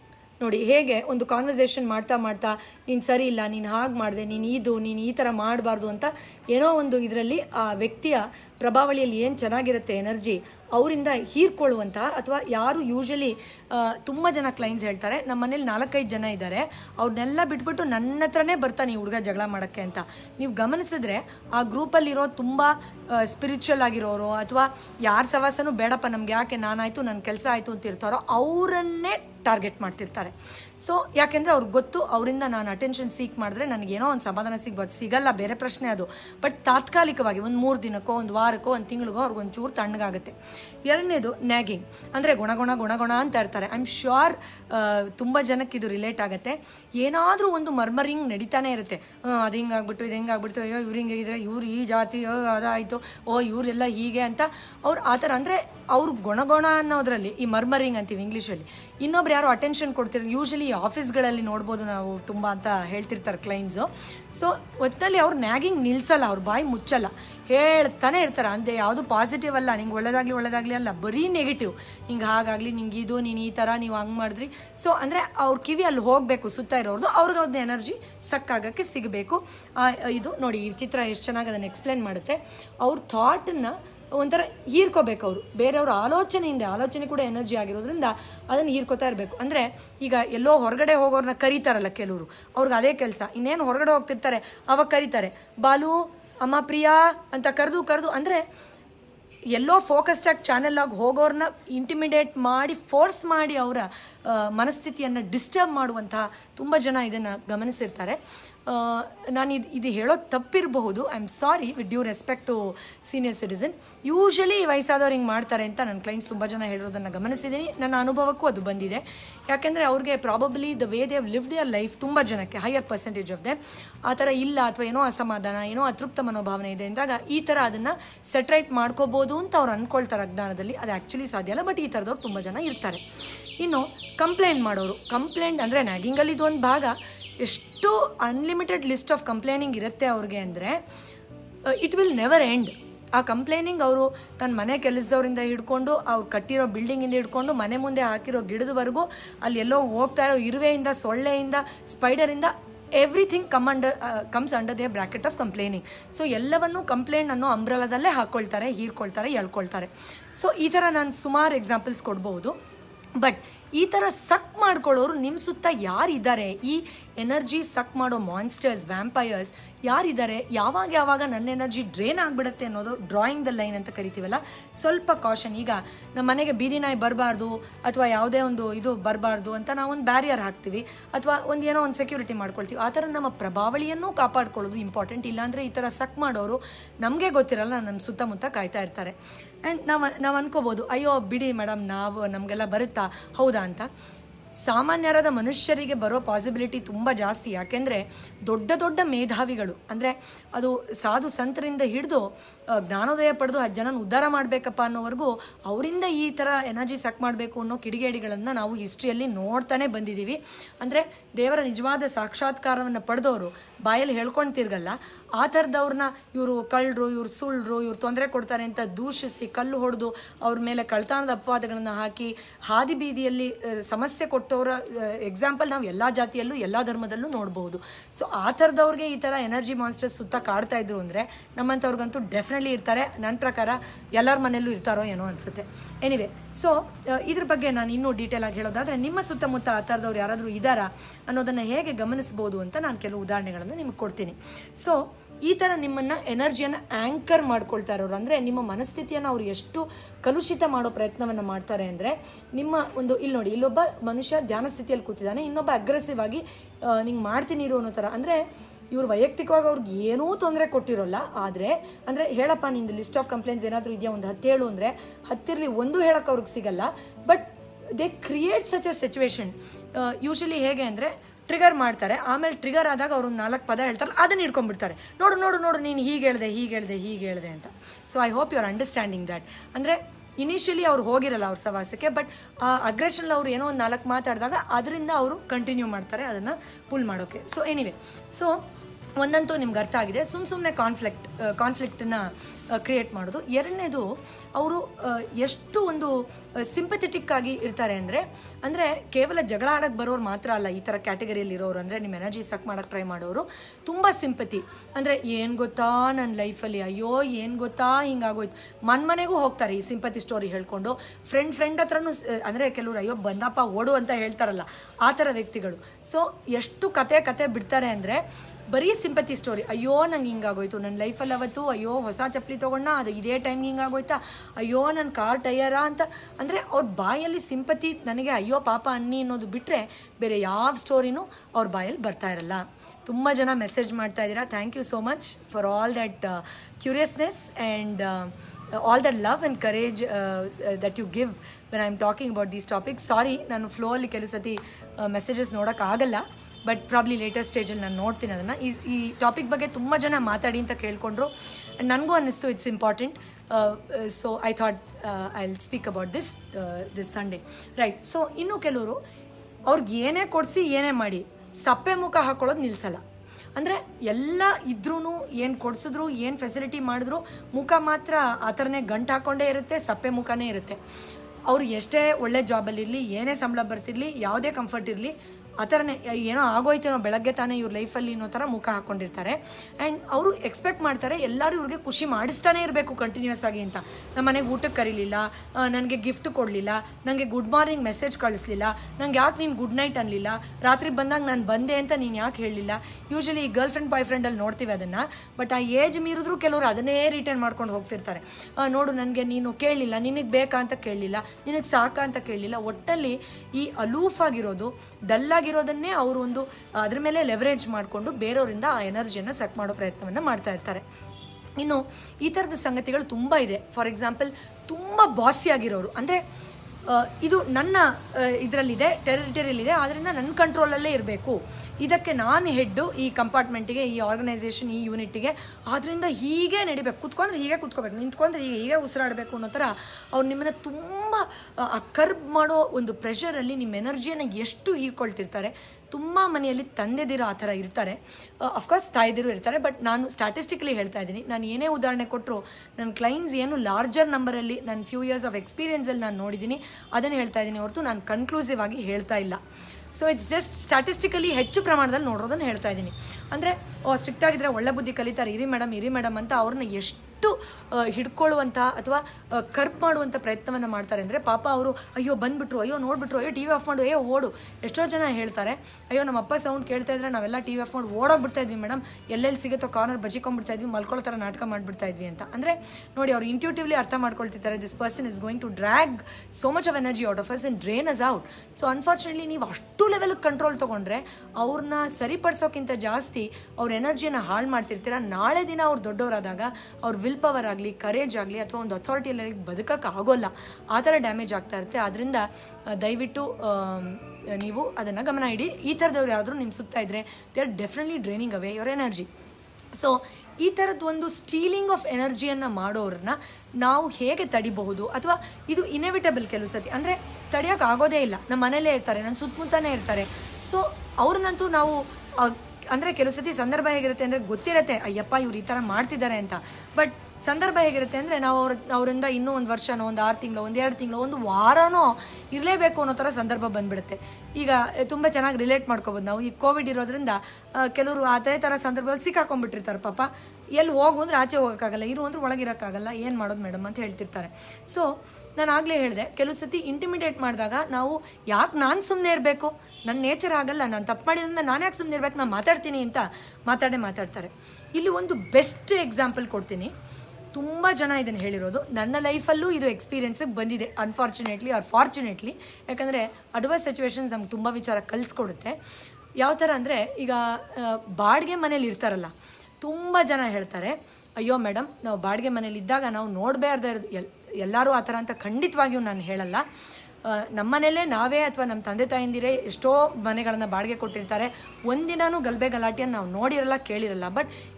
ನೋಡಿ ಹೇಗೆ ಒಂದು ಕಾನ್ವರ್ಸೇಷನ್ ಮಾಡ್ತಾ ಮಾಡ್ತಾ ನೀನು ಸರಿ ಇಲ್ಲ ನೀನು ಹಾಗೆ ಮಾಡಿದೆ ನೀನು ಇದು ನೀನು ಈ ಥರ ಮಾಡಬಾರ್ದು ಅಂತ ಏನೋ ಒಂದು ಇದರಲ್ಲಿ ಆ ವ್ಯಕ್ತಿಯ ಪ್ರಭಾವಳಿಯಲ್ಲಿ ಏನು ಚೆನ್ನಾಗಿರುತ್ತೆ ಎನರ್ಜಿ ಅವರಿಂದ ಹೀರ್ಕೊಳ್ಳುವಂತಹ ಅಥವಾ ಯಾರು ಯೂಶಲಿ ತುಂಬ ಜನ ಕ್ಲೈಂಟ್ಸ್ ಹೇಳ್ತಾರೆ ನಮ್ಮ ಮನೇಲಿ ನಾಲ್ಕೈದು ಜನ ಇದ್ದಾರೆ ಅವ್ರನ್ನೆಲ್ಲ ಬಿಟ್ಬಿಟ್ಟು ನನ್ನ ಹತ್ರನೇ ಬರ್ತಾನೆ ಈ ಹುಡುಗ ಜಗಳ ಮಾಡೋಕ್ಕೆ ಅಂತ ನೀವು ಗಮನಿಸಿದ್ರೆ ಆ ಗ್ರೂಪಲ್ಲಿರೋ ತುಂಬ ಸ್ಪಿರಿಚುವಲ್ ಆಗಿರೋರು ಅಥವಾ ಯಾರ ಸವಾಸನೂ ಬೇಡಪ್ಪ ನಮ್ಗೆ ಯಾಕೆ ನಾನಾಯಿತು ನನ್ನ ಕೆಲಸ ಆಯಿತು ಅಂತ ಇರ್ತಾರೋ ಅವರನ್ನೇ ಟಾರ್ಗೆಟ್ ಮಾಡ್ತಿರ್ತಾರೆ ಸೊ ಯಾಕೆಂದರೆ ಅವ್ರಿಗೆ ಗೊತ್ತು ಅವರಿಂದ ನಾನು ಅಟೆನ್ಷನ್ ಸೀಕ್ ಮಾಡಿದ್ರೆ ನನಗೇನೋ ಒಂದು ಸಮಾಧಾನ ಸಿಗ್ಬೋದು ಸಿಗಲ್ಲ ಬೇರೆ ಪ್ರಶ್ನೆ ಅದು ಬಟ್ ತಾತ್ಕಾಲಿಕವಾಗಿ ಒಂದು ಮೂರು ದಿನಕ್ಕೋ ಒಂದು ವಾರಕ್ಕೋ ಒಂದು ತಿಂಗಳಿಗೋ ಅವ್ರಿಗೊಂಚೂರು ತಣ್ಣಗಾಗುತ್ತೆ ಎರಡನೇದು ನ್ಯಾಗಿಂಗ್ ಅಂದರೆ ಗುಣ ಗುಣ ಗುಣ ಗುಣ ಅಂತ ಇರ್ತಾರೆ ಐ ಆಮ್ ಶ್ಯೂರ್ ತುಂಬ ಜನಕ್ಕೆ ಇದು ರಿಲೇಟ್ ಆಗುತ್ತೆ ಏನಾದರೂ ಒಂದು ಮರ್ಮರಿಂಗ್ ನಡೀತಾನೆ ಇರುತ್ತೆ ಅದು ಹಿಂಗಾಗ್ಬಿಟ್ಟು ಇದು ಹಿಂಗಾಗ್ಬಿಡ್ತು ಅಯ್ಯೋ ಇವ್ರು ಹಿಂಗಿದ್ರೆ ಇವ್ರು ಈ ಜಾತಿ ಅಯ್ಯೋ ಅದಾಯಿತು ಓ ಇವರೆಲ್ಲ ಹೀಗೆ ಅಂತ ಅವ್ರು ಆ ಥರ ಅಂದರೆ ಅವ್ರು ಗುಣಗುಣ ಅನ್ನೋದ್ರಲ್ಲಿ ಈ ಮರ್ಮರಿಂಗ್ ಅಂತೀವಿ ಇಂಗ್ಲೀಷಲ್ಲಿ ಇನ್ನೊಬ್ರು ಯಾರು ಅಟೆನ್ಷನ್ ಕೊಡ್ತಿರೋ ಯೂಶಲಿ ಆಫೀಸ್ಗಳಲ್ಲಿ ನೋಡ್ಬೋದು ನಾವು ತುಂಬ ಅಂತ ಹೇಳ್ತಿರ್ತಾರೆ ಕ್ಲೈಂಟ್ಸು ಸೊ ಒಟ್ಟಿನಲ್ಲಿ ಅವ್ರು ನ್ಯಾಗಿಂಗ್ ನಿಲ್ಸಲ್ಲ ಅವ್ರ ಬಾಯಿ ಮುಚ್ಚಲ್ಲ ಹೇಳ್ತಾನೆ ಇರ್ತಾರೆ ಅಂದೆ ಯಾವುದು ಪಾಸಿಟಿವ್ ಅಲ್ಲ ನಿಂಗೆ ಒಳ್ಳೇದಾಗಲಿ ಒಳ್ಳೇದಾಗಲಿ ಅಲ್ಲ ಬರೀ ನೆಗೆಟಿವ್ ಹಿಂಗೆ ಹಾಗಾಗಲಿ ನಿಂಗೆ ಇದು ನೀನು ಈ ಥರ ನೀವು ಹಂಗೆ ಮಾಡಿದ್ರಿ ಸೊ ಅಂದರೆ ಅವ್ರ ಕಿವಿ ಅಲ್ಲಿ ಹೋಗಬೇಕು ಸುತ್ತ ಇರೋರ್ದು ಅವ್ರಿಗೆ ಒಂದು ಎನರ್ಜಿ ಸಕ್ಕಾಗಕ್ಕೆ ಸಿಗಬೇಕು ಇದು ನೋಡಿ ಈ ಚಿತ್ರ ಎಷ್ಟು ಚೆನ್ನಾಗಿ ಅದನ್ನು ಎಕ್ಸ್ಪ್ಲೇನ್ ಮಾಡುತ್ತೆ ಅವ್ರ ಥಾಟನ್ನ ಒಂಥರ ಹೀರ್ಕೋಬೇಕು ಅವರು ಬೇರೆಯವ್ರ ಆಲೋಚನೆಯಿಂದ ಆಲೋಚನೆ ಕೂಡ ಎನರ್ಜಿ ಆಗಿರೋದ್ರಿಂದ ಅದನ್ನು ಹೀರ್ಕೋತಾ ಇರಬೇಕು ಅಂದರೆ ಈಗ ಎಲ್ಲೋ ಹೊರಗಡೆ ಹೋಗೋರನ್ನ ಕರೀತಾರಲ್ಲ ಕೆಲವರು ಅವ್ರಿಗೆ ಅದೇ ಕೆಲಸ ಇನ್ನೇನು ಹೊರಗಡೆ ಹೋಗ್ತಿರ್ತಾರೆ ಅವಾಗ ಕರೀತಾರೆ ಬಾಲು ಅಮ್ಮ ಪ್ರಿಯಾ ಅಂತ ಕರೆದು ಕರೆದು ಅಂದರೆ ಎಲ್ಲೋ ಫೋಕಸ್ಡ್ ಆಗಿ ಚಾನೆಲ್ ಆಗಿ ಹೋಗೋರನ್ನ ಇಂಟಿಮಿಡೇಟ್ ಮಾಡಿ ಫೋರ್ಸ್ ಮಾಡಿ ಅವರ ಮನಸ್ಥಿತಿಯನ್ನು ಡಿಸ್ಟರ್ಬ್ ಮಾಡುವಂತಹ ತುಂಬ ಜನ ಇದನ್ನು ಗಮನಿಸಿರ್ತಾರೆ ನಾನು ಇದು ಇದು ಹೇಳೋದು ತಪ್ಪಿರಬಹುದು I am sorry with due respect to senior citizen usually ವಯಸ್ಸಾದವ್ರು ಹಿಂಗೆ ಮಾಡ್ತಾರೆ ಅಂತ ನನ್ನ ಕ್ಲೈಂಟ್ಸ್ ತುಂಬ ಜನ ಹೇಳಿರೋದನ್ನು ಗಮನಿಸಿದ್ದೀನಿ ನನ್ನ ಅನುಭವಕ್ಕೂ ಅದು ಬಂದಿದೆ ಯಾಕೆಂದರೆ ಅವ್ರಿಗೆ probably the way they have live their life ತುಂಬ ಜನಕ್ಕೆ ಹೈಯರ್ ಪರ್ಸೆಂಟೇಜ್ ಆಫ್ ದೆ ಆ ಥರ ಇಲ್ಲ ಅಥವಾ ಏನೋ ಅಸಮಾಧಾನ ಏನೋ ಅತೃಪ್ತ ಮನೋಭಾವನೆ ಇದೆ ಅಂದಾಗ ಈ ಥರ ಅದನ್ನು ಸೆಟ್ರೈಟ್ ಮಾಡ್ಕೋಬೋದು ಅಂತ ಅವ್ರು ಅಂದ್ಕೊಳ್ತಾರೆ ಅಜ್ಞಾನದಲ್ಲಿ ಅದು ಆ್ಯಕ್ಚುಲಿ ಸಾಧ್ಯ ಅಲ್ಲ ಬಟ್ ಈ ಥರದವ್ರು ತುಂಬ ಜನ ಇರ್ತಾರೆ ಇನ್ನು ಕಂಪ್ಲೇಂಟ್ ಮಾಡೋರು ಕಂಪ್ಲೇಂಟ್ ಅಂದರೆ ನ್ಯಾಗಿಂಗಲ್ಲಿ ಇದೊಂದು ಭಾಗ ಎಷ್ಟು ಅನ್ಲಿಮಿಟೆಡ್ ಲಿಸ್ಟ್ ಆಫ್ ಕಂಪ್ಲೇನಿಂಗ್ ಇರುತ್ತೆ ಅವ್ರಿಗೆ ಅಂದರೆ ಇಟ್ ವಿಲ್ ನೆವರ್ ಎಂಡ್ ಆ ಕಂಪ್ಲೇನಿಂಗ್ ಅವರು ತನ್ನ ಮನೆ ಕೆಲಸದವರಿಂದ ಹಿಡ್ಕೊಂಡು ಅವ್ರು ಕಟ್ಟಿರೋ ಬಿಲ್ಡಿಂಗಿಂದ ಹಿಡ್ಕೊಂಡು ಮನೆ ಮುಂದೆ ಹಾಕಿರೋ ಗಿಡದವರೆಗೂ ಅಲ್ಲಿ ಎಲ್ಲೋ ಹೋಗ್ತಾ ಇರೋ ಇರುವೆಯಿಂದ ಸೊಳ್ಳೆಯಿಂದ ಸ್ಪೈಡರಿಂದ everything come under comes under the bracket of complaining so ಎಲ್ಲವನ್ನೂ ಕಂಪ್ಲೇಂಟ್ ಅನ್ನೋ ಅಂಬ್ರಲದಲ್ಲೇ ಹಾಕ್ಕೊಳ್ತಾರೆ ಹೀರ್ಕೊಳ್ತಾರೆ ಎಳ್ಕೊಳ್ತಾರೆ ಸೊ ಈ ಥರ ನಾನು ಸುಮಾರು ಎಕ್ಸಾಂಪಲ್ಸ್ ಕೊಡ್ಬೋದು ಬಟ್ ಈ ಥರ ಸಕ್ ಮಾಡ್ಕೊಳ್ಳೋರು ನಿಮ್ಮ ಸುತ್ತ ಯಾರಿದ್ದಾರೆ ಈ ಎನರ್ಜಿ ಸಕ್ ಮಾಡೋ ಮಾನ್ಸ್ಟರ್ಸ್ ವ್ಯಾಂಪೈರ್ಸ್ ಯಾರಿದ್ದಾರೆ ಯಾವಾಗ ಯಾವಾಗ ನನ್ನ ಎನರ್ಜಿ ಡ್ರೈನ್ ಆಗಿಬಿಡುತ್ತೆ ಅನ್ನೋದು ಡ್ರಾಯಿಂಗ್ ದ ಲೈನ್ ಅಂತ ಕರಿತೀವಲ್ಲ ಸ್ವಲ್ಪ ಕಾಷನ್ ಈಗ ನಮ್ಮ ಮನೆಗೆ ಬೀದಿ ನಾಯಿ ಬರಬಾರ್ದು ಅಥವಾ ಯಾವುದೇ ಒಂದು ಇದು ಬರಬಾರ್ದು ಅಂತ ನಾವು ಒಂದು ಬ್ಯಾರಿಯರ್ ಹಾಕ್ತೀವಿ ಅಥವಾ ಒಂದು ಏನೋ ಒಂದು ಸೆಕ್ಯೂರಿಟಿ ಮಾಡ್ಕೊಳ್ತೀವಿ ಆ ಥರ ನಮ್ಮ ಪ್ರಭಾವಳಿಯನ್ನು ಕಾಪಾಡ್ಕೊಳ್ಳೋದು ಇಂಪಾರ್ಟೆಂಟ್ ಇಲ್ಲಾಂದರೆ ಈ ಥರ ಸಕ್ ಮಾಡೋರು ನಮಗೆ ಗೊತ್ತಿರಲ್ಲ ನಮ್ಮ ಸುತ್ತಮುತ್ತ ಕಾಯ್ತಾ ಇರ್ತಾರೆ ಆ್ಯಂಡ್ ನಾವು ನಾವು ಅನ್ಕೋಬೋದು ಅಯ್ಯೋ ಬಿಡಿ ಮೇಡಮ್ ನಾವು ನಮಗೆಲ್ಲ ಬರುತ್ತಾ ಹೌದಾ ಅಂತ ಸಾಮಾನ್ಯರಾದ ಮನುಷ್ಯರಿಗೆ ಬರೋ ಪಾಸಿಬಿಲಿಟಿ ತುಂಬ ಜಾಸ್ತಿ ಯಾಕೆಂದರೆ ದೊಡ್ಡ ದೊಡ್ಡ ಮೇಧಾವಿಗಳು ಅಂದರೆ ಅದು ಸಾಧು ಸಂತರಿಂದ ಹಿಡಿದು ಜ್ಞಾನೋದಯ ಪಡೆದು ಹತ್ತು ಜನನ ಉದ್ಧಾರ ಮಾಡಬೇಕಪ್ಪ ಅನ್ನೋವರೆಗೂ ಅವರಿಂದ ಈ ಥರ ಎನರ್ಜಿ ಸಕ್ ಮಾಡಬೇಕು ಅನ್ನೋ ಕಿಡಿಗೇಡಿಗಳನ್ನು ನಾವು ಹಿಸ್ಟ್ರಿಯಲ್ಲಿ ನೋಡ್ತಾನೆ ಬಂದಿದ್ದೀವಿ ಅಂದರೆ ದೇವರ ನಿಜವಾದ ಸಾಕ್ಷಾತ್ಕಾರವನ್ನು ಪಡೆದವರು ಬಾಯಲ್ಲಿ ಹೇಳ್ಕೊಂಡು ತಿರ್ಗಲ್ಲ ಆ ಥರದವ್ರನ್ನ ಇವರು ಕಳ್ಳರು ಇವ್ರು ಸುಳ್ಳರು ಇವ್ರು ತೊಂದರೆ ಕೊಡ್ತಾರೆ ಅಂತ ದೂಷಿಸಿ ಕಲ್ಲು ಹೊಡೆದು ಅವ್ರ ಮೇಲೆ ಕಳ್ತನದ ಅಪವಾದಗಳನ್ನು ಹಾಕಿ ಹಾದಿ ಬೀದಿಯಲ್ಲಿ ಸಮಸ್ಯೆ ಕೊಟ್ಟವರ ಎಕ್ಸಾಂಪಲ್ ನಾವು ಎಲ್ಲ ಜಾತಿಯಲ್ಲೂ ಎಲ್ಲ ಧರ್ಮದಲ್ಲೂ ನೋಡ್ಬೋದು ಸೊ ಆ ಥರದವ್ರಿಗೆ ಈ ಥರ ಎನರ್ಜಿ ಮಾನ್ಸ್ಟರ್ಸ್ ಸುತ್ತ ಕಾಡ್ತಾ ಇದ್ರು ಅಂದರೆ ನಮ್ಮಂಥವ್ರಿಗಂತೂ ಡೆಫಿನೆಟ್ಲಿ ಇರ್ತಾರೆ ನನ್ನ ಪ್ರಕಾರ ಎಲ್ಲರ ಮನೆಯಲ್ಲೂ ಇರ್ತಾರೋ ಏನೋ ಅನಿಸುತ್ತೆ ಎನಿವೆ ಸೊ ಇದ್ರ ಬಗ್ಗೆ ನಾನು ಇನ್ನೂ ಡೀಟೇಲ್ ಆಗಿ ಹೇಳೋದಾದ್ರೆ ನಿಮ್ಮ ಸುತ್ತಮುತ್ತ ಆ ಥರದವ್ರು ಯಾರಾದರೂ ಇದ್ದಾರಾ ಅನ್ನೋದನ್ನು ಹೇಗೆ ಗಮನಿಸ್ಬೋದು ಅಂತ ನಾನು ಕೆಲವು ಉದಾಹರಣೆಗಳನ್ನು ನಿಮಗೆ ಕೊಡ್ತೀನಿ ಸೊ ಈ ಥರ ನಿಮ್ಮನ್ನು ಎನರ್ಜಿಯನ್ನು ಆ್ಯಂಕರ್ ಮಾಡ್ಕೊಳ್ತಾ ಇರೋರು ಅಂದರೆ ನಿಮ್ಮ ಮನಸ್ಥಿತಿಯನ್ನು ಅವ್ರು ಎಷ್ಟು ಕಲುಷಿತ ಮಾಡೋ ಪ್ರಯತ್ನವನ್ನು ಮಾಡ್ತಾರೆ ಅಂದರೆ ನಿಮ್ಮ ಒಂದು ಇಲ್ಲಿ ನೋಡಿ ಇಲ್ಲೊಬ್ಬ ಮನುಷ್ಯ ಧ್ಯಾನ ಸ್ಥಿತಿಯಲ್ಲಿ ಕೂತಿದ್ದಾನೆ ಇನ್ನೊಬ್ಬ ಅಗ್ರೆಸಿವ್ ಆಗಿ ನಿಂಗೆ ಮಾಡ್ತೀನಿ ಇರೋ ಅನ್ನೋ ಥರ ಅಂದರೆ ಇವ್ರು ವೈಯಕ್ತಿಕವಾಗಿ ಅವ್ರಿಗೆ ಏನೂ ತೊಂದರೆ ಕೊಟ್ಟಿರೋಲ್ಲ ಆದರೆ ಅಂದರೆ ಹೇಳಪ್ಪ ನಿಂದು ಲಿಸ್ಟ್ ಆಫ್ ಕಂಪ್ಲೇಂಟ್ಸ್ ಏನಾದರೂ ಇದೆಯಾ ಒಂದು ಹತ್ತೇಳು ಅಂದರೆ ಹತ್ತಿರಲಿ ಒಂದು ಹೇಳಕ್ಕೆ ಅವ್ರಿಗೆ ಸಿಗಲ್ಲ but they create such a situation usually ಹೇಗೆ ಅಂದರೆ ಟ್ರಿಗರ್ ಮಾಡ್ತಾರೆ ಆಮೇಲೆ ಟ್ರಿಗರ್ ಆದಾಗ ಅವರು ನಾಲ್ಕು ಪದ ಹೇಳ್ತಾರೆ ಅದನ್ನ ಹಿಡ್ಕೊಂಡ್ಬಿಡ್ತಾರೆ ನೋಡು ನೋಡು ನೋಡು ನೀನು ಹೀಗೆ ಹೇಳಿದೆ ಹೀಗೆ ಹೇಳಿದೆ ಹೀಗೆ ಹೇಳಿದೆ ಅಂತ so I hope you are understanding that ಅಂದರೆ ಇನಿಷಿಯಲಿ ಅವ್ರು ಹೋಗಿರಲ್ಲ ಅವ್ರ ಸವಾಸಕ್ಕೆ ಬಟ್ ಆ ಅಗ್ರೆಷನ್ ಅವ್ರು ಏನೋ ಒಂದು ನಾಲ್ಕು ಮಾತಾಡಿದಾಗ ಅದರಿಂದ ಅವರು ಕಂಟಿನ್ಯೂ ಮಾಡ್ತಾರೆ ಅದನ್ನು ಪುಲ್ ಮಾಡೋಕ್ಕೆ ಸೊ ಎನಿವೆ ಸೊ ಒಂದಂತೂ ನಿಮ್ಗೆ ಅರ್ಥ ಆಗಿದೆ ಸುಮ್ಮ ಸುಮ್ಮನೆ ಕಾನ್ಫ್ಲಿಕ್ಟ್ ಕಾನ್ಫ್ಲಿಕ್ಟನ್ನು ಕ್ರಿಯೇಟ್ ಮಾಡೋದು ಎರಡನೇದು ಅವರು ಎಷ್ಟು ಒಂದು ಸಿಂಪಥೆಟಿಕ್ ಆಗಿ ಇರ್ತಾರೆ ಅಂದರೆ ಅಂದರೆ ಕೇವಲ ಜಗಳ ಆಡೋಕ್ಕೆ ಬರೋರು ಮಾತ್ರ ಅಲ್ಲ ಈ ಥರ ಕ್ಯಾಟಗರಿಯಲ್ಲಿ ಇರೋರು ಅಂದರೆ ನಿಮ್ಮ ಎನರ್ಜಿ ಸಕ್ ಮಾಡೋಕ್ಕೆ ಟ್ರೈ ಮಾಡೋರು ತುಂಬ ಸಿಂಪತಿ ಅಂದರೆ ಏನು ಗೊತ್ತಾ ನನ್ನ ಲೈಫಲ್ಲಿ ಅಯ್ಯೋ ಏನು ಗೊತ್ತಾ ಹಿಂಗಾಗೋಯ್ತು ಮನ್ ಮನೆಗೂ ಹೋಗ್ತಾರೆ ಈ ಸಿಂಪತಿ ಸ್ಟೋರಿ ಹೇಳ್ಕೊಂಡು ಫ್ರೆಂಡ್ ಫ್ರೆಂಡ್ ಹತ್ರನೂ ಅಂದರೆ ಕೆಲವರು ಅಯ್ಯೋ ಬಂದಪ್ಪ ಓಡು ಅಂತ ಹೇಳ್ತಾರಲ್ಲ ಆ ಥರ ವ್ಯಕ್ತಿಗಳು ಸೊ ಎಷ್ಟು ಕತೆ ಕತೆ ಬಿಡ್ತಾರೆ ಅಂದರೆ ಬರೀ ಸಿಂಪತಿ ಸ್ಟೋರಿ ಅಯ್ಯೋ ನಂಗೆ ಹಿಂಗಾಗೋಯ್ತು ನನ್ನ ಲೈಫಲ್ಲಿ ಅವತ್ತು ಅಯ್ಯೋ ಹೊಸ ಚಪ್ಪಲಿ ತೊಗೊಂಡ ಅದು ಇದೇ ಟೈಮ್ಗೆ ಹಿಂಗಾಗೋಯ್ತಾ ಅಯ್ಯೋ ನನ್ನ ಕಾರ್ ಟಯರಾ ಅಂತ ಅಂದರೆ ಅವ್ರ ಬಾಯಲ್ಲಿ ಸಿಂಪತಿ ನನಗೆ ಅಯ್ಯೋ ಪಾಪ ಅನ್ನಿ ಅನ್ನೋದು ಬಿಟ್ಟರೆ ಬೇರೆ ಯಾವ ಸ್ಟೋರಿನೂ ಅವ್ರ ಬಾಯಲ್ಲಿ ಬರ್ತಾ ಇರಲ್ಲ ತುಂಬ ಜನ ಮೆಸೇಜ್ ಮಾಡ್ತಾ ಇದ್ದೀರಾ thank you so much for all that curiousness and all that love and courage that you give when I am talking about these topic sorry ನಾನು ಫ್ಲೋ ಅಲ್ಲಿ ಕೆಲವು ಸತಿ ಮೆಸೇಜಸ್ ನೋಡೋಕ್ಕಾಗಲ್ಲ ಬಟ್ ಪ್ರಾಬ್ಲಿ ಲೇಟೆಸ್ಟ್ ಸ್ಟೇಜಲ್ಲಿ ನಾನು ನೋಡ್ತೀನಿ ಅದನ್ನು ಈ ಈ ಟಾಪಿಕ್ ಬಗ್ಗೆ ತುಂಬ ಜನ ಮಾತಾಡಿ ಅಂತ ಕೇಳಿಕೊಂಡ್ರು ನನಗೂ ಅನ್ನಿಸ್ತು it's important so I thought I will speak about this this Sunday right so ಇನ್ನು ಕೆಲವರು ಅವ್ರಿಗೆ ಏನೇ ಕೊಡಿಸಿ ಏನೇ ಮಾಡಿ ಸಪ್ಪೆ ಮುಖ ಹಾಕೊಳ್ಳೋದು ನಿಲ್ಲಿಸಲ್ಲ ಅಂದರೆ ಎಲ್ಲ ಇದ್ರೂ ಏನು ಕೊಡಿಸಿದ್ರು ಏನು ಫೆಸಿಲಿಟಿ ಮಾಡಿದ್ರು ಮುಖ ಮಾತ್ರ ಆ ಥರನೇ ಗಂಟು ಹಾಕ್ಕೊಂಡೇ ಇರುತ್ತೆ ಸಪ್ಪೆ ಮುಖನೇ ಇರುತ್ತೆ ಅವ್ರು ಎಷ್ಟೇ ಒಳ್ಳೆ ಜಾಬಲ್ಲಿರಲಿ ಏನೇ ಸಂಬಳ ಬರ್ತಿರಲಿ ಯಾವುದೇ ಕಂಫರ್ಟ್ ಇರಲಿ ಆ ಥರನೇ ಏನೋ ಆಗೋಯ್ತೇನೋ ಬೆಳಗ್ಗೆ ತಾನೇ ಇವ್ರ ಲೈಫಲ್ಲಿ ಅನ್ನೋ ಥರ ಮುಖ ಹಾಕ್ಕೊಂಡಿರ್ತಾರೆ ಆ್ಯಂಡ್ ಅವರು ಎಕ್ಸ್ಪೆಕ್ಟ್ ಮಾಡ್ತಾರೆ ಎಲ್ಲರೂ ಇವ್ರಿಗೆ ಖುಷಿ ಮಾಡಿಸ್ತಾನೆ ಇರಬೇಕು ಕಂಟಿನ್ಯೂಸ್ ಆಗಿ ಅಂತ ನಮ್ಮ ಮನೆಗೆ ಊಟಕ್ಕೆ ಕರೀಲಿಲ್ಲ ನನಗೆ ಗಿಫ್ಟ್ ಕೊಡಲಿಲ್ಲ ನನಗೆ ಗುಡ್ ಮಾರ್ನಿಂಗ್ ಮೆಸೇಜ್ ಕಳಿಸ್ಲಿಲ್ಲ ನಂಗೆ ಯಾಕೆ ನೀನು ಗುಡ್ ನೈಟ್ ಅನ್ನಲಿಲ್ಲ ರಾತ್ರಿ ಬಂದಾಗ ನಾನು ಬಂದೆ ಅಂತ ನೀನು ಯಾಕೆ ಹೇಳಲಿಲ್ಲ ಯೂಶಲಿ ಗರ್ಲ್ ಫ್ರೆಂಡ್ ಬಾಯ್ ಫ್ರೆಂಡಲ್ಲಿ ನೋಡ್ತೀವಿ ಅದನ್ನು ಬಟ್ ಆ ಏಜ್ ಮೀರಿದ್ರು ಕೆಲವರು ಅದನ್ನೇ ರಿಟರ್ನ್ ಮಾಡ್ಕೊಂಡು ಹೋಗ್ತಿರ್ತಾರೆ ಆ, ನೋಡು ನನಗೆ ನೀನು ಕೇಳಲಿಲ್ಲ ನಿನಗೆ ಬೇಕಾ ಅಂತ ಕೇಳಲಿಲ್ಲ ನಿನಗೆ ಸಾಕಾ ಅಂತ ಕೇಳಲಿಲ್ಲ ಒಟ್ಟಲ್ಲಿ ಈ ಅಲೂಫ್ ಆಗಿರೋದು ಡಲ್ ಆಗಿರೋದನ್ನೇ ಅವರು ಒಂದು ಅದ್ರ ಮೇಲೆ ಲೆವರೇಜ್ ಮಾಡಿಕೊಂಡು ಬೇರೆಯವರಿಂದ ಆ ಎನರ್ಜಿಯನ್ನು ಸಕ್ ಮಾಡೋ ಪ್ರಯತ್ನವನ್ನು ಮಾಡ್ತಾ ಇರ್ತಾರೆ ಇನ್ನು ಈ ಥರದ ಸಂಗತಿಗಳು ತುಂಬ ಇದೆ ಫಾರ್ ಎಕ್ಸಾಂಪಲ್ ತುಂಬ ಬಾಸಿ ಆಗಿರೋರು ಅಂದರೆ ಇದು ನನ್ನ ಇದರಲ್ಲಿದೆ ಟೆರಿಟರಿಯಲ್ಲಿದೆ ಆದ್ದರಿಂದ ನನ್ನ ಕಂಟ್ರೋಲಲ್ಲೇ ಇರಬೇಕು ಇದಕ್ಕೆ ನಾನು ಹೆಡ್ಡು ಈ ಕಂಪಾರ್ಟ್ಮೆಂಟಿಗೆ ಈ ಆರ್ಗನೈಸೇಷನ್ ಈ ಯೂನಿಟ್ಟಿಗೆ ಆದ್ದರಿಂದ ಹೀಗೆ ನಡಿಬೇಕು ಕುತ್ಕೊಂಡ್ರೆ ಹೀಗೆ ಕುತ್ಕೋಬೇಕು ನಿಂತ್ಕೊಂಡ್ರೆ ಹೀಗೆ ಹೀಗೆ ಉಸಿರಾಡಬೇಕು ಅನ್ನೋ ಥರ ಅವ್ರು ನಿಮ್ಮನ್ನು ತುಂಬ ಆ ಕರ್ಬ್ ಮಾಡೋ ಒಂದು ಪ್ರೆಷರಲ್ಲಿ ನಿಮ್ಮ ಎನರ್ಜಿಯನ್ನು ಎಷ್ಟು ಹೀರ್ಕೊಳ್ತಿರ್ತಾರೆ ತುಂಬ ಮನೆಯಲ್ಲಿ ತಂದೆದಿರೋ ಆ ಥರ ಇರ್ತಾರೆ ಅಫ್ಕೋರ್ಸ್ ತಾಯ್ದಿರು ಇರ್ತಾರೆ ಬಟ್ ನಾನು ಸ್ಟ್ಯಾಟಿಸ್ಟಿಕಲಿ ಹೇಳ್ತಾ ಇದ್ದೀನಿ ನಾನು ಏನೇ ಉದಾಹರಣೆ ಕೊಟ್ಟರು ನನ್ನ ಕ್ಲೈಂಟ್ಸ್ ಏನು ಲಾರ್ಜರ್ ನಂಬರಲ್ಲಿ ನನ್ನ ಫ್ಯೂ ಇಯರ್ಸ್ ಆಫ್ ಎಕ್ಸ್ಪೀರಿಯನ್ಸಲ್ಲಿ ನಾನು ನೋಡಿದ್ದೀನಿ ಅದನ್ನು ಹೇಳ್ತಾ ಇದ್ದೀನಿ ಹೊರತು ನಾನು ಕನ್ಕ್ಲೂಸಿವ್ ಆಗಿ ಹೇಳ್ತಾ ಇಲ್ಲ ಸೊ ಇಟ್ಸ್ ಜಸ್ಟ್ ಸ್ಟ್ಯಾಟಿಸ್ಟಿಕಲಿ ಹೆಚ್ಚು ಪ್ರಮಾಣದಲ್ಲಿ ನೋಡೋದನ್ನು ಹೇಳ್ತಾ ಇದ್ದೀನಿ ಅಂದರೆ ಓ ಸ್ಟ್ರಿಕ್ಟ್ ಆಗಿದ್ರೆ ಒಳ್ಳೆ ಬುದ್ಧಿ ಕಲಿತಾರೆ ಇರಿ ಮೇಡಮ್ ಇರಿ ಮೇಡಮ್ ಅಂತ ಅವ್ರನ್ನ ಎಷ್ಟು ಆ, ಹಿಡ್ಕೊಳ್ಳುವಂಥ ಅಥವಾ ಕರ್ಪ್ ಮಾಡುವಂಥ ಪ್ರಯತ್ನವನ್ನು ಮಾಡ್ತಾರೆ ಅಂದರೆ ಪಾಪ ಅವರು ಅಯ್ಯೋ ಬಂದ್ಬಿಟ್ರು ಅಯ್ಯೋ ನೋಡ್ಬಿಟ್ರು ಅಯ್ಯೋ ಟಿ ವಿ ಆಫ್ ಮಾಡು ಅಯ್ಯೋ ಓಡು ಎಷ್ಟೋ ಜನ ಹೇಳ್ತಾರೆ ಅಯ್ಯೋ ನಮ್ಮ ಅಪ್ಪ ಸೌಂಡ್ ಕೇಳ್ತಾ ಇದ್ರೆ ನಾವೆಲ್ಲ ಟಿ ವಿ ಆಫ್ ಮಾಡಿ ಓಡೋಗ್ಬಿಡ್ತಾ ಇದ್ವಿ ಮೇಡಮ್ ಎಲ್ಲೆಲ್ಲಿ ಸಿಗುತ್ತೋ ಕಾರ್ನರ್ ಬಜಿಕೊಂಡ್ಬಿಡ್ತಾ ಇದ್ವಿ ಮಲ್ಕೊಳ್ಳೋ ಥರ ನಾಟಕ ಮಾಡಿಬಿಡ್ತಾ ಇದ್ವಿ ಅಂತ ಅಂದರೆ ನೋಡಿ ಅವ್ರು ಇಂಟ್ಯೂಟಿವ್ಲಿ ಅರ್ಥ ಮಾಡ್ಕೊಳ್ತಿದ್ದಾರೆ this person is going to drag so much of energy out of us and drain us out so unfortunately ನೀವು ಅಷ್ಟು ಲೆವೆಲ್ಗೆ ಕಂಟ್ರೋಲ್ ತೊಗೊಂಡ್ರೆ ಅವ್ರನ್ನ ಸರಿಪಡಿಸೋಕ್ಕಿಂತ ಜಾಸ್ತಿ ಅವ್ರ ಎನರ್ಜಿಯನ್ನು ಹಾಳು ಮಾಡ್ತಿರ್ತೀರ ನಾಳೆ ದಿನ ಅವ್ರು ದೊಡ್ಡವರಾದಾಗ ಅವ್ರ ವಿಲ್ ಪವರ್ ಆಗಲಿ ಕರೇಜ್ ಆಗಲಿ ಅಥವಾ ಒಂದು ಅಥಾರಿಟಿಯಲ್ಲಿ ಬದುಕಕ್ಕೆ ಆಗೋಲ್ಲ ಆ ಥರ ಡ್ಯಾಮೇಜ್ ಆಗ್ತಾ ಇರುತ್ತೆ ಅದರಿಂದ ದಯವಿಟ್ಟು ಆಮ್, ನೀವು ಅದನ್ನು ಗಮನ ಇಡಿ ಈ ಥರದವ್ರು ಯಾರಾದರೂ ನಿಮ್ಮ ಸುತ್ತ ಇದ್ದರೆ they are definitely draining away your energy so ಈ ಥರದ್ದು ಒಂದು ಸ್ಟೀಲಿಂಗ್ ಆಫ್ ಎನರ್ಜಿಯನ್ನು ಮಾಡೋರನ್ನ ನಾವು ಹೇಗೆ ತಡಿಬಹುದು ಅಥವಾ ಇದು ಇನೆವಿಟಬಲ್ ಕೆಲವು ಸತಿ ಅಂದರೆ ತಡೆಯೋಕೆ ಆಗೋದೇ ಇಲ್ಲ ನಮ್ಮ ಮನೇಲೇ ಇರ್ತಾರೆ ನನ್ನ ಸುತ್ತಮುತ್ತನೇ ಇರ್ತಾರೆ ಸೊ ಅವ್ರನ್ನಂತೂ ನಾವು ಆ, ಅಂದರೆ ಕೆಲವು ಸತಿ ಸಂದರ್ಭ ಹೇಗಿರುತ್ತೆ ಅಂದರೆ ಗೊತ್ತಿರತ್ತೆ ಅಯ್ಯಪ್ಪ ಇವ್ರು ಈ ಥರ ಮಾಡ್ತಿದ್ದಾರೆ ಅಂತ ಬಟ್ ಸಂದರ್ಭ ಹೇಗಿರುತ್ತೆ ಅಂದರೆ ನಾವು ಅವ್ರ ಅವರಿಂದ ಇನ್ನೂ ಒಂದು ವರ್ಷನೋ ಒಂದು ಆರು ತಿಂಗಳು ಒಂದು ಎರಡು ತಿಂಗಳು ಒಂದು ವಾರನೋ ಇರಲೇಬೇಕು ಅನ್ನೋ ಥರ ಸಂದರ್ಭ ಬಂದ್ಬಿಡುತ್ತೆ ಈಗ ತುಂಬ ಚೆನ್ನಾಗಿ ರಿಲೇಟ್ ಮಾಡ್ಕೋಬೋದು ನಾವು ಈ ಕೋವಿಡ್ ಇರೋದ್ರಿಂದ ಆ, ಕೆಲವರು ಅದೇ ಥರ ಸಂದರ್ಭದಲ್ಲಿ ಸಿಕ್ಕಾಕೊಂಡ್ಬಿಟ್ಟಿರ್ತಾರೆ ಪಾಪ ಎಲ್ಲಿ ಹೋಗು ಅಂದ್ರೆ ಆಚೆ ಹೋಗೋಕ್ಕಾಗಲ್ಲ ಇರು ಅಂದ್ರೆ ಒಳಗಿರೋಕ್ಕಾಗಲ್ಲ ಏನು ಮಾಡೋದು ಮೇಡಮ್ ಅಂತ ಹೇಳ್ತಿರ್ತಾರೆ ಸೊ ನಾನು ಆಗಲೇ ಹೇಳಿದೆ ಕೆಲವು ಸತಿ ಇಂಟಿಮಿಡೇಟ್ ಮಾಡಿದಾಗ ನಾವು ಯಾಕೆ ನಾನು ಸುಮ್ಮನೆ ಇರಬೇಕು ನನ್ನ ನೇಚರ್ ಆಗಲ್ಲ ನಾನು ತಪ್ಪು ಮಾಡಿದ್ರಿಂದ ನಾನು ಯಾಕೆ ಸುಮ್ಮನೆ ಇರ್ಬೇಕು ನಾನು ಮಾತಾಡ್ತೀನಿ ಅಂತ ಮಾತಾಡೇ ಮಾತಾಡ್ತಾರೆ ಇಲ್ಲಿ ಒಂದು ಬೆಸ್ಟ್ ಎಕ್ಸಾಂಪಲ್ ಕೊಡ್ತೀನಿ ತುಂಬ ಜನ ಇದನ್ನು ಹೇಳಿರೋದು ನನ್ನ ಲೈಫಲ್ಲೂ ಇದು ಎಕ್ಸ್ಪೀರಿಯನ್ಸಿಗೆ ಬಂದಿದೆ ಅನ್ಫಾರ್ಚುನೇಟ್ಲಿ ಆರ್ ಫಾರ್ಚುನೇಟ್ಲಿ ಯಾಕಂದರೆ ಅಡ್ವರ್ಸ್ ಸಿಚುವೇಶನ್ಸ್ ನಮ್ಗೆ ತುಂಬ ವಿಚಾರ ಕಲಿಸ್ಕೊಡುತ್ತೆ ಯಾವ ಥರ ಅಂದರೆ ಈಗ ಆ, ಬಾಡಿಗೆ ಮನೇಲಿ ಇರ್ತಾರಲ್ಲ ತುಂಬ ಜನ ಹೇಳ್ತಾರೆ ಅಯ್ಯೋ ಮೇಡಮ್ ನಾವು ಬಾಡಿಗೆ ಮನೇಲಿ ಇದ್ದಾಗ ನಾವು ನೋಡಬಾರ್ದೇ ಇರೋದು ಎಲ್ ಎಲ್ಲರೂ ಆ ಥರ ಅಂತ ಖಂಡಿತವಾಗಿಯೂ ನಾನು ಹೇಳಲ್ಲ ನಮ್ಮ ಮನೇಲೇ ನಾವೇ ಅಥವಾ ನಮ್ಮ ತಂದೆ ತಾಯಿಂದಿರೇ ಎಷ್ಟೋ ಮನೆಗಳನ್ನು ಬಾಡಿಗೆ ಕೊಟ್ಟಿರ್ತಾರೆ ಒಂದಿನೂ ಗಲ್ಬೆ ಗಲಾಟೆಯನ್ನು ನಾವು ನೋಡಿರಲ್ಲ ಕೇಳಿರಲ್ಲ ಬಟ್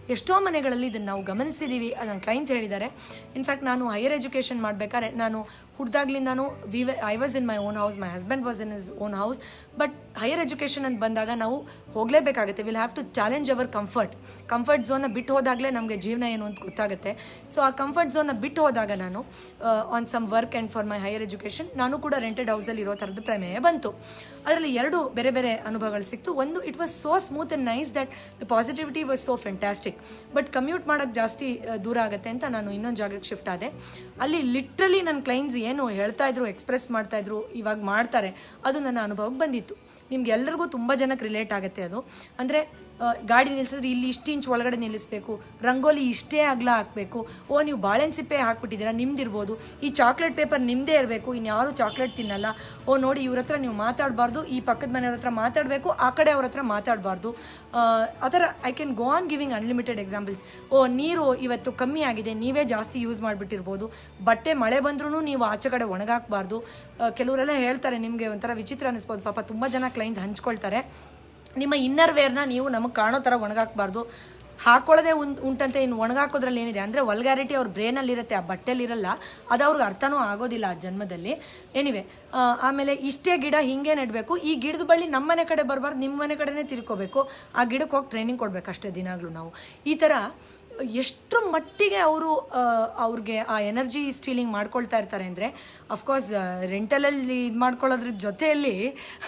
ಎಷ್ಟೋ ಮನೆಗಳಲ್ಲಿ ಇದನ್ನು ನಾವು ಗಮನಿಸಿದ್ದೀವಿ ಅದು ನನ್ನ ಕ್ಲೈಂಟ್ಸ್ ಹೇಳಿದ್ದಾರೆ ಇನ್ಫ್ಯಾಕ್ಟ್ ನಾನು ಹೈಯರ್ ಎಜುಕೇಷನ್ ಮಾಡಬೇಕಾದ್ರೆ ನಾನು ಹುಡ್ದಾಗ್ಲಿಂದಾನು we I was in my own house my husband was in his own house but higher education ಅಂತ ಬಂದಾಗ ನಾವು ಹೋಗಲೇಬೇಕಾಗುತ್ತೆ will have to challenge our comfort comfort ಝೋನ್ನ ಬಿಟ್ಟು ಹೋದಾಗಲೇ ನಮಗೆ ಜೀವನ ಏನು ಅಂತ ಗೊತ್ತಾಗುತ್ತೆ ಸೊ ಆ ಕಂಫರ್ಟ್ ಝೋನ್ನ ಬಿಟ್ಟು ಹೋದಾಗ ನಾನು on some work and for my higher education ನಾನು ಕೂಡ ರೆಂಟೆಡ್ ಹೌಸಲ್ಲಿ ಇರೋ ಥರದ್ದು ಪ್ರಮೇಯ ಬಂತು ಅದರಲ್ಲಿ ಎರಡು ಬೇರೆ ಬೇರೆ ಅನುಭವಗಳು ಸಿಕ್ತು ಒಂದು it was so smooth and nice that the positivity was so fantastic but commute ಮಾಡೋಕ್ಕೆ ಜಾಸ್ತಿ ಆ, ದೂರ ಆಗುತ್ತೆ ಅಂತ ನಾನು ಇನ್ನೊಂದು ಜಾಗಕ್ಕೆ ಶಿಫ್ಟ್ ಆದೆ ಅಲ್ಲಿ ಲಿಟ್ರಲಿ ನನ್ನ ಕ್ಲೈಂಟ್ಸ್ ಏನು ಹೇಳ್ತಾ ಇದ್ರು ಎಕ್ಸ್ಪ್ರೆಸ್ ಮಾಡ್ತಾ ಇದ್ರು ಇವಾಗ ಮಾಡ್ತಾರೆ ಅದು ನನ್ನ ಅನುಭವಕ್ಕೆ ಬಂದಿತ್ತು ನಿಮ್ಗೆ ಎಲ್ರಿಗೂ ತುಂಬ ಜನಕ್ಕೆ ರಿಲೇಟ್ ಆಗುತ್ತೆ ಅದು ಅಂದರೆ ಗಾಡಿ ನಿಲ್ಲಿಸಿದ್ರೆ ಇಲ್ಲಿ ಇಷ್ಟು ಇಂಚ್ ಒಳಗಡೆ ನಿಲ್ಲಿಸಬೇಕು ರಂಗೋಲಿ ಇಷ್ಟೇ ಅಗಲ ಹಾಕಬೇಕು ಓ ನೀವು ಬಾಳೆಹಣ್ಣು ಸಿಪ್ಪೆ ಹಾಕ್ಬಿಟ್ಟಿದ್ದೀರಾ ನಿಮ್ದಿರ್ಬೋದು ಈ ಚಾಕ್ಲೇಟ್ ಪೇಪರ್ ನಿಮ್ಮದೇ ಇರಬೇಕು ಇನ್ಯಾರು ಚಾಕ್ಲೇಟ್ ತಿನ್ನಲ್ಲ ಓ ನೋಡಿ ಇವ್ರ ಹತ್ರ ನೀವು ಮಾತಾಡಬಾರ್ದು ಈ ಪಕ್ಕದ ಮನೆಯವ್ರ ಹತ್ರ ಮಾತಾಡಬೇಕು ಆ ಕಡೆ ಅವ್ರ ಹತ್ರ ಮಾತಾಡಬಾರ್ದು ಆ ಥರ I can go on giving unlimited examples ಓ ನೀರು ಇವತ್ತು ಕಮ್ಮಿ ಆಗಿದೆ ನೀವೇ ಜಾಸ್ತಿ ಯೂಸ್ ಮಾಡಿಬಿಟ್ಟಿರ್ಬೋದು ಬಟ್ಟೆ ಮಳೆ ಬಂದ್ರೂ ನೀವು ಆಚೆ ಕಡೆ ಒಣಗಾಕಬಾರ್ದು ಕೆಲವರೆಲ್ಲ ಹೇಳ್ತಾರೆ ನಿಮಗೆ ಒಂಥರ ವಿಚಿತ್ರ ಅನಿಸ್ಬೋದು ಪಾಪ ತುಂಬ ಜನ ಕ್ಲೈಂಟ್ಸ್ ಹಂಚ್ಕೊಳ್ತಾರೆ ನಿಮ್ಮ ಇನ್ನರ್ ವೇರ್ನ ನೀವು ನಮಗೆ ಕಾಣೋ ಥರ ಒಣಗಾಕಬಾರ್ದು ಹಾಕೊಳ್ಳೋದೇ ಉಂಟು ಉಂಟಂತೆ ಇನ್ನು ಒಣಗಾಕೋದ್ರಲ್ಲಿ ಏನಿದೆ ಅಂದರೆ ವಲ್ಗ್ಯಾರಿಟಿ ಅವ್ರ ಬ್ರೇನಲ್ಲಿ ಇರುತ್ತೆ ಆ ಬಟ್ಟೆಲಿರಲ್ಲ ಅದು ಅವ್ರಿಗೆ ಅರ್ಥನೂ ಆಗೋದಿಲ್ಲ ಆ ಜನ್ಮದಲ್ಲಿ ಎನಿವೆ ಆಮೇಲೆ ಇಷ್ಟೇ ಗಿಡ ಹಿಂಗೆ ನೆಡಬೇಕು ಈ ಗಿಡದ ಬಳ್ಳಿ ನಮ್ಮ ಮನೆ ಕಡೆ ಬರಬಾರ್ದು ನಿಮ್ಮ ಮನೆ ಕಡೆನೇ ತಿರ್ಕೋಬೇಕು ಆ ಗಿಡಕ್ಕೆ ಹೋಗಿ ಟ್ರೈನಿಂಗ್ ಕೊಡ್ಬೇಕು ಅಷ್ಟೇ ದಿನಾಗ್ಲೂ ನಾವು ಈ ಥರ ಎಷ್ಟು ಮಟ್ಟಿಗೆ ಅವರು ಅವ್ರಿಗೆ ಆ ಎನರ್ಜಿ ಸ್ಟೀಲಿಂಗ್ ಮಾಡ್ಕೊಳ್ತಾ ಇರ್ತಾರೆ ಅಂದರೆ ಅಫ್ಕೋರ್ಸ್ ರೆಂಟಲಲ್ಲಿ ಇದು ಮಾಡ್ಕೊಳ್ಳೋದ್ರ ಜೊತೆಯಲ್ಲಿ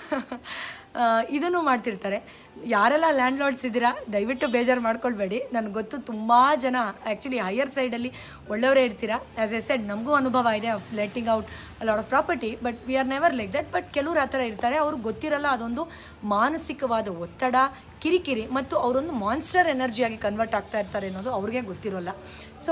ಇದನ್ನು ಮಾಡ್ತಿರ್ತಾರೆ ಯಾರೆಲ್ಲ ಲ್ಯಾಂಡ್ ಲಾರ್ಡ್ಸ್ ಇದ್ದೀರಾ ದಯವಿಟ್ಟು ಬೇಜಾರು ಮಾಡ್ಕೊಳ್ಬೇಡಿ ನನಗೆ ಗೊತ್ತು ತುಂಬ ಜನ ಆ್ಯಕ್ಚುಲಿ ಹೈಯರ್ ಸೈಡಲ್ಲಿ ಒಳ್ಳೆಯವರೇ ಇರ್ತೀರಾ ಆ್ಯಸ್ ಎ ಸೆಡ್ ನಮಗೂ ಅನುಭವ ಇದೆ of letting out lot of property but we are never like that but ಕೆಲವ್ರು ಆ ಥರ ಇರ್ತಾರೆ ಅವ್ರಿಗೆ ಗೊತ್ತಿರಲ್ಲ ಅದೊಂದು ಮಾನಸಿಕವಾದ ಒತ್ತಡ ಕಿರಿಕಿರಿ ಮತ್ತು ಅವರೊಂದು ಮಾನ್ಸ್ಟರ್ ಎನರ್ಜಿಯಾಗಿ ಕನ್ವರ್ಟ್ ಆಗ್ತಾ ಇರ್ತಾರೆ ಅನ್ನೋದು ಅವ್ರಿಗೆ ಗೊತ್ತಿರೋಲ್ಲ ಸೊ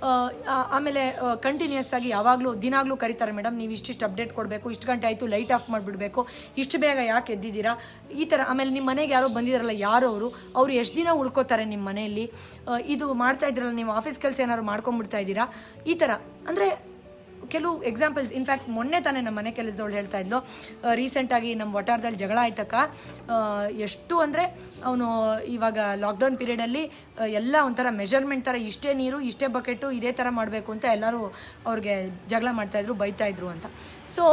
ಆಮೇಲೆ ಕಂಟಿನ್ಯೂಸ್ ಆಗಿ ಯಾವಾಗಲೂ ದಿನಾಗಲೂ ಕರೀತಾರೆ ಮೇಡಮ್ ನೀವು ಇಷ್ಟಿಷ್ಟು ಅಪ್ಡೇಟ್ ಕೊಡಬೇಕು ಇಷ್ಟು ಗಂಟೆ ಆಯಿತು ಲೈಟ್ ಆಫ್ ಮಾಡಿಬಿಡ್ಬೇಕು ಇಷ್ಟು ಬೇಗ ಯಾಕೆ ಎದ್ದಿದ್ದೀರಾ ಈ ಥರ ಆಮೇಲೆ ನಿಮ್ಮ ಮನೆಗೆ ಯಾರೋ ಬಂದಿದ್ದಾರಲ್ಲ ಯಾರೋ ಅವರು ಅವ್ರು ಎಷ್ಟು ದಿನ ಉಳ್ಕೋತಾರೆ ನಿಮ್ಮ ಮನೆಯಲ್ಲಿ ಆ, ಇದು ಮಾಡ್ತಾ ಇದ್ರಲ್ಲ ನೀವು ಆಫೀಸ್ ಕೆಲಸ ಏನಾದ್ರು ಮಾಡ್ಕೊಂಡ್ಬಿಡ್ತಾ ಇದ್ದೀರಾ ಈ ಥರ ಅಂದರೆ ಕೆಲವು ಎಕ್ಸಾಂಪಲ್ಸ್ ಇನ್ಫ್ಯಾಕ್ಟ್ ಮೊನ್ನೆ ತಾನೇ ನಮ್ಮ ಮನೆ ಕೆಲಸದವಳು ಹೇಳ್ತಾ ಇದ್ಲು ರೀಸೆಂಟಾಗಿ ನಮ್ಮ ವಟಾರದಲ್ಲಿ ಜಗಳ ಆಯ್ತಕ್ಕ ಆ, ಎಷ್ಟು ಅಂದರೆ ಅವನು ಇವಾಗ ಲಾಕ್ಡೌನ್ ಪೀರಿಯಡಲ್ಲಿ ಎಲ್ಲ ಒಂಥರ ಮೆಜರ್ಮೆಂಟ್ ಥರ ಇಷ್ಟೇ ನೀರು ಇಷ್ಟೇ ಬಕೆಟು ಇದೇ ಥರ ಮಾಡಬೇಕು ಅಂತ ಎಲ್ಲರೂ ಅವ್ರಿಗೆ ಜಗಳ ಮಾಡ್ತಾಯಿದ್ರು ಬೈತಾಯಿದ್ರು ಅಂತ ಸೊ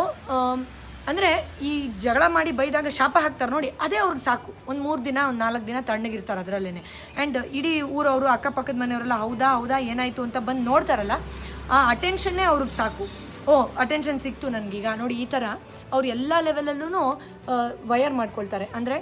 ಅಂದರೆ ಈ ಜಗಳ ಮಾಡಿ ಬೈದಾಗ ಶಾಪ ಹಾಕ್ತಾರೆ ನೋಡಿ ಅದೇ ಅವ್ರಿಗೆ ಸಾಕು ಒಂದು ಮೂರು ದಿನ ಒಂದು ನಾಲ್ಕು ದಿನ ತಣ್ಣಗಿರ್ತಾರೆ ಅದರಲ್ಲೇ ಆ್ಯಂಡ್ ಇಡೀ ಊರವರು ಅಕ್ಕಪಕ್ಕದ ಮನೆಯವರೆಲ್ಲ ಹೌದಾ ಹೌದಾ ಏನಾಯಿತು ಅಂತ ಬಂದು ನೋಡ್ತಾರಲ್ಲ ಆ ಅಟೆನ್ಷನ್ನೇ ಅವ್ರಿಗೆ ಸಾಕು ಓ ಅಟೆನ್ಷನ್ ಸಿಕ್ತು ನನಗೀಗ ನೋಡಿ ಈ ಥರ ಅವ್ರು ಎಲ್ಲ ಲೆವೆಲಲ್ಲೂ ವಯರ್ ಮಾಡ್ಕೊಳ್ತಾರೆ ಅಂದರೆ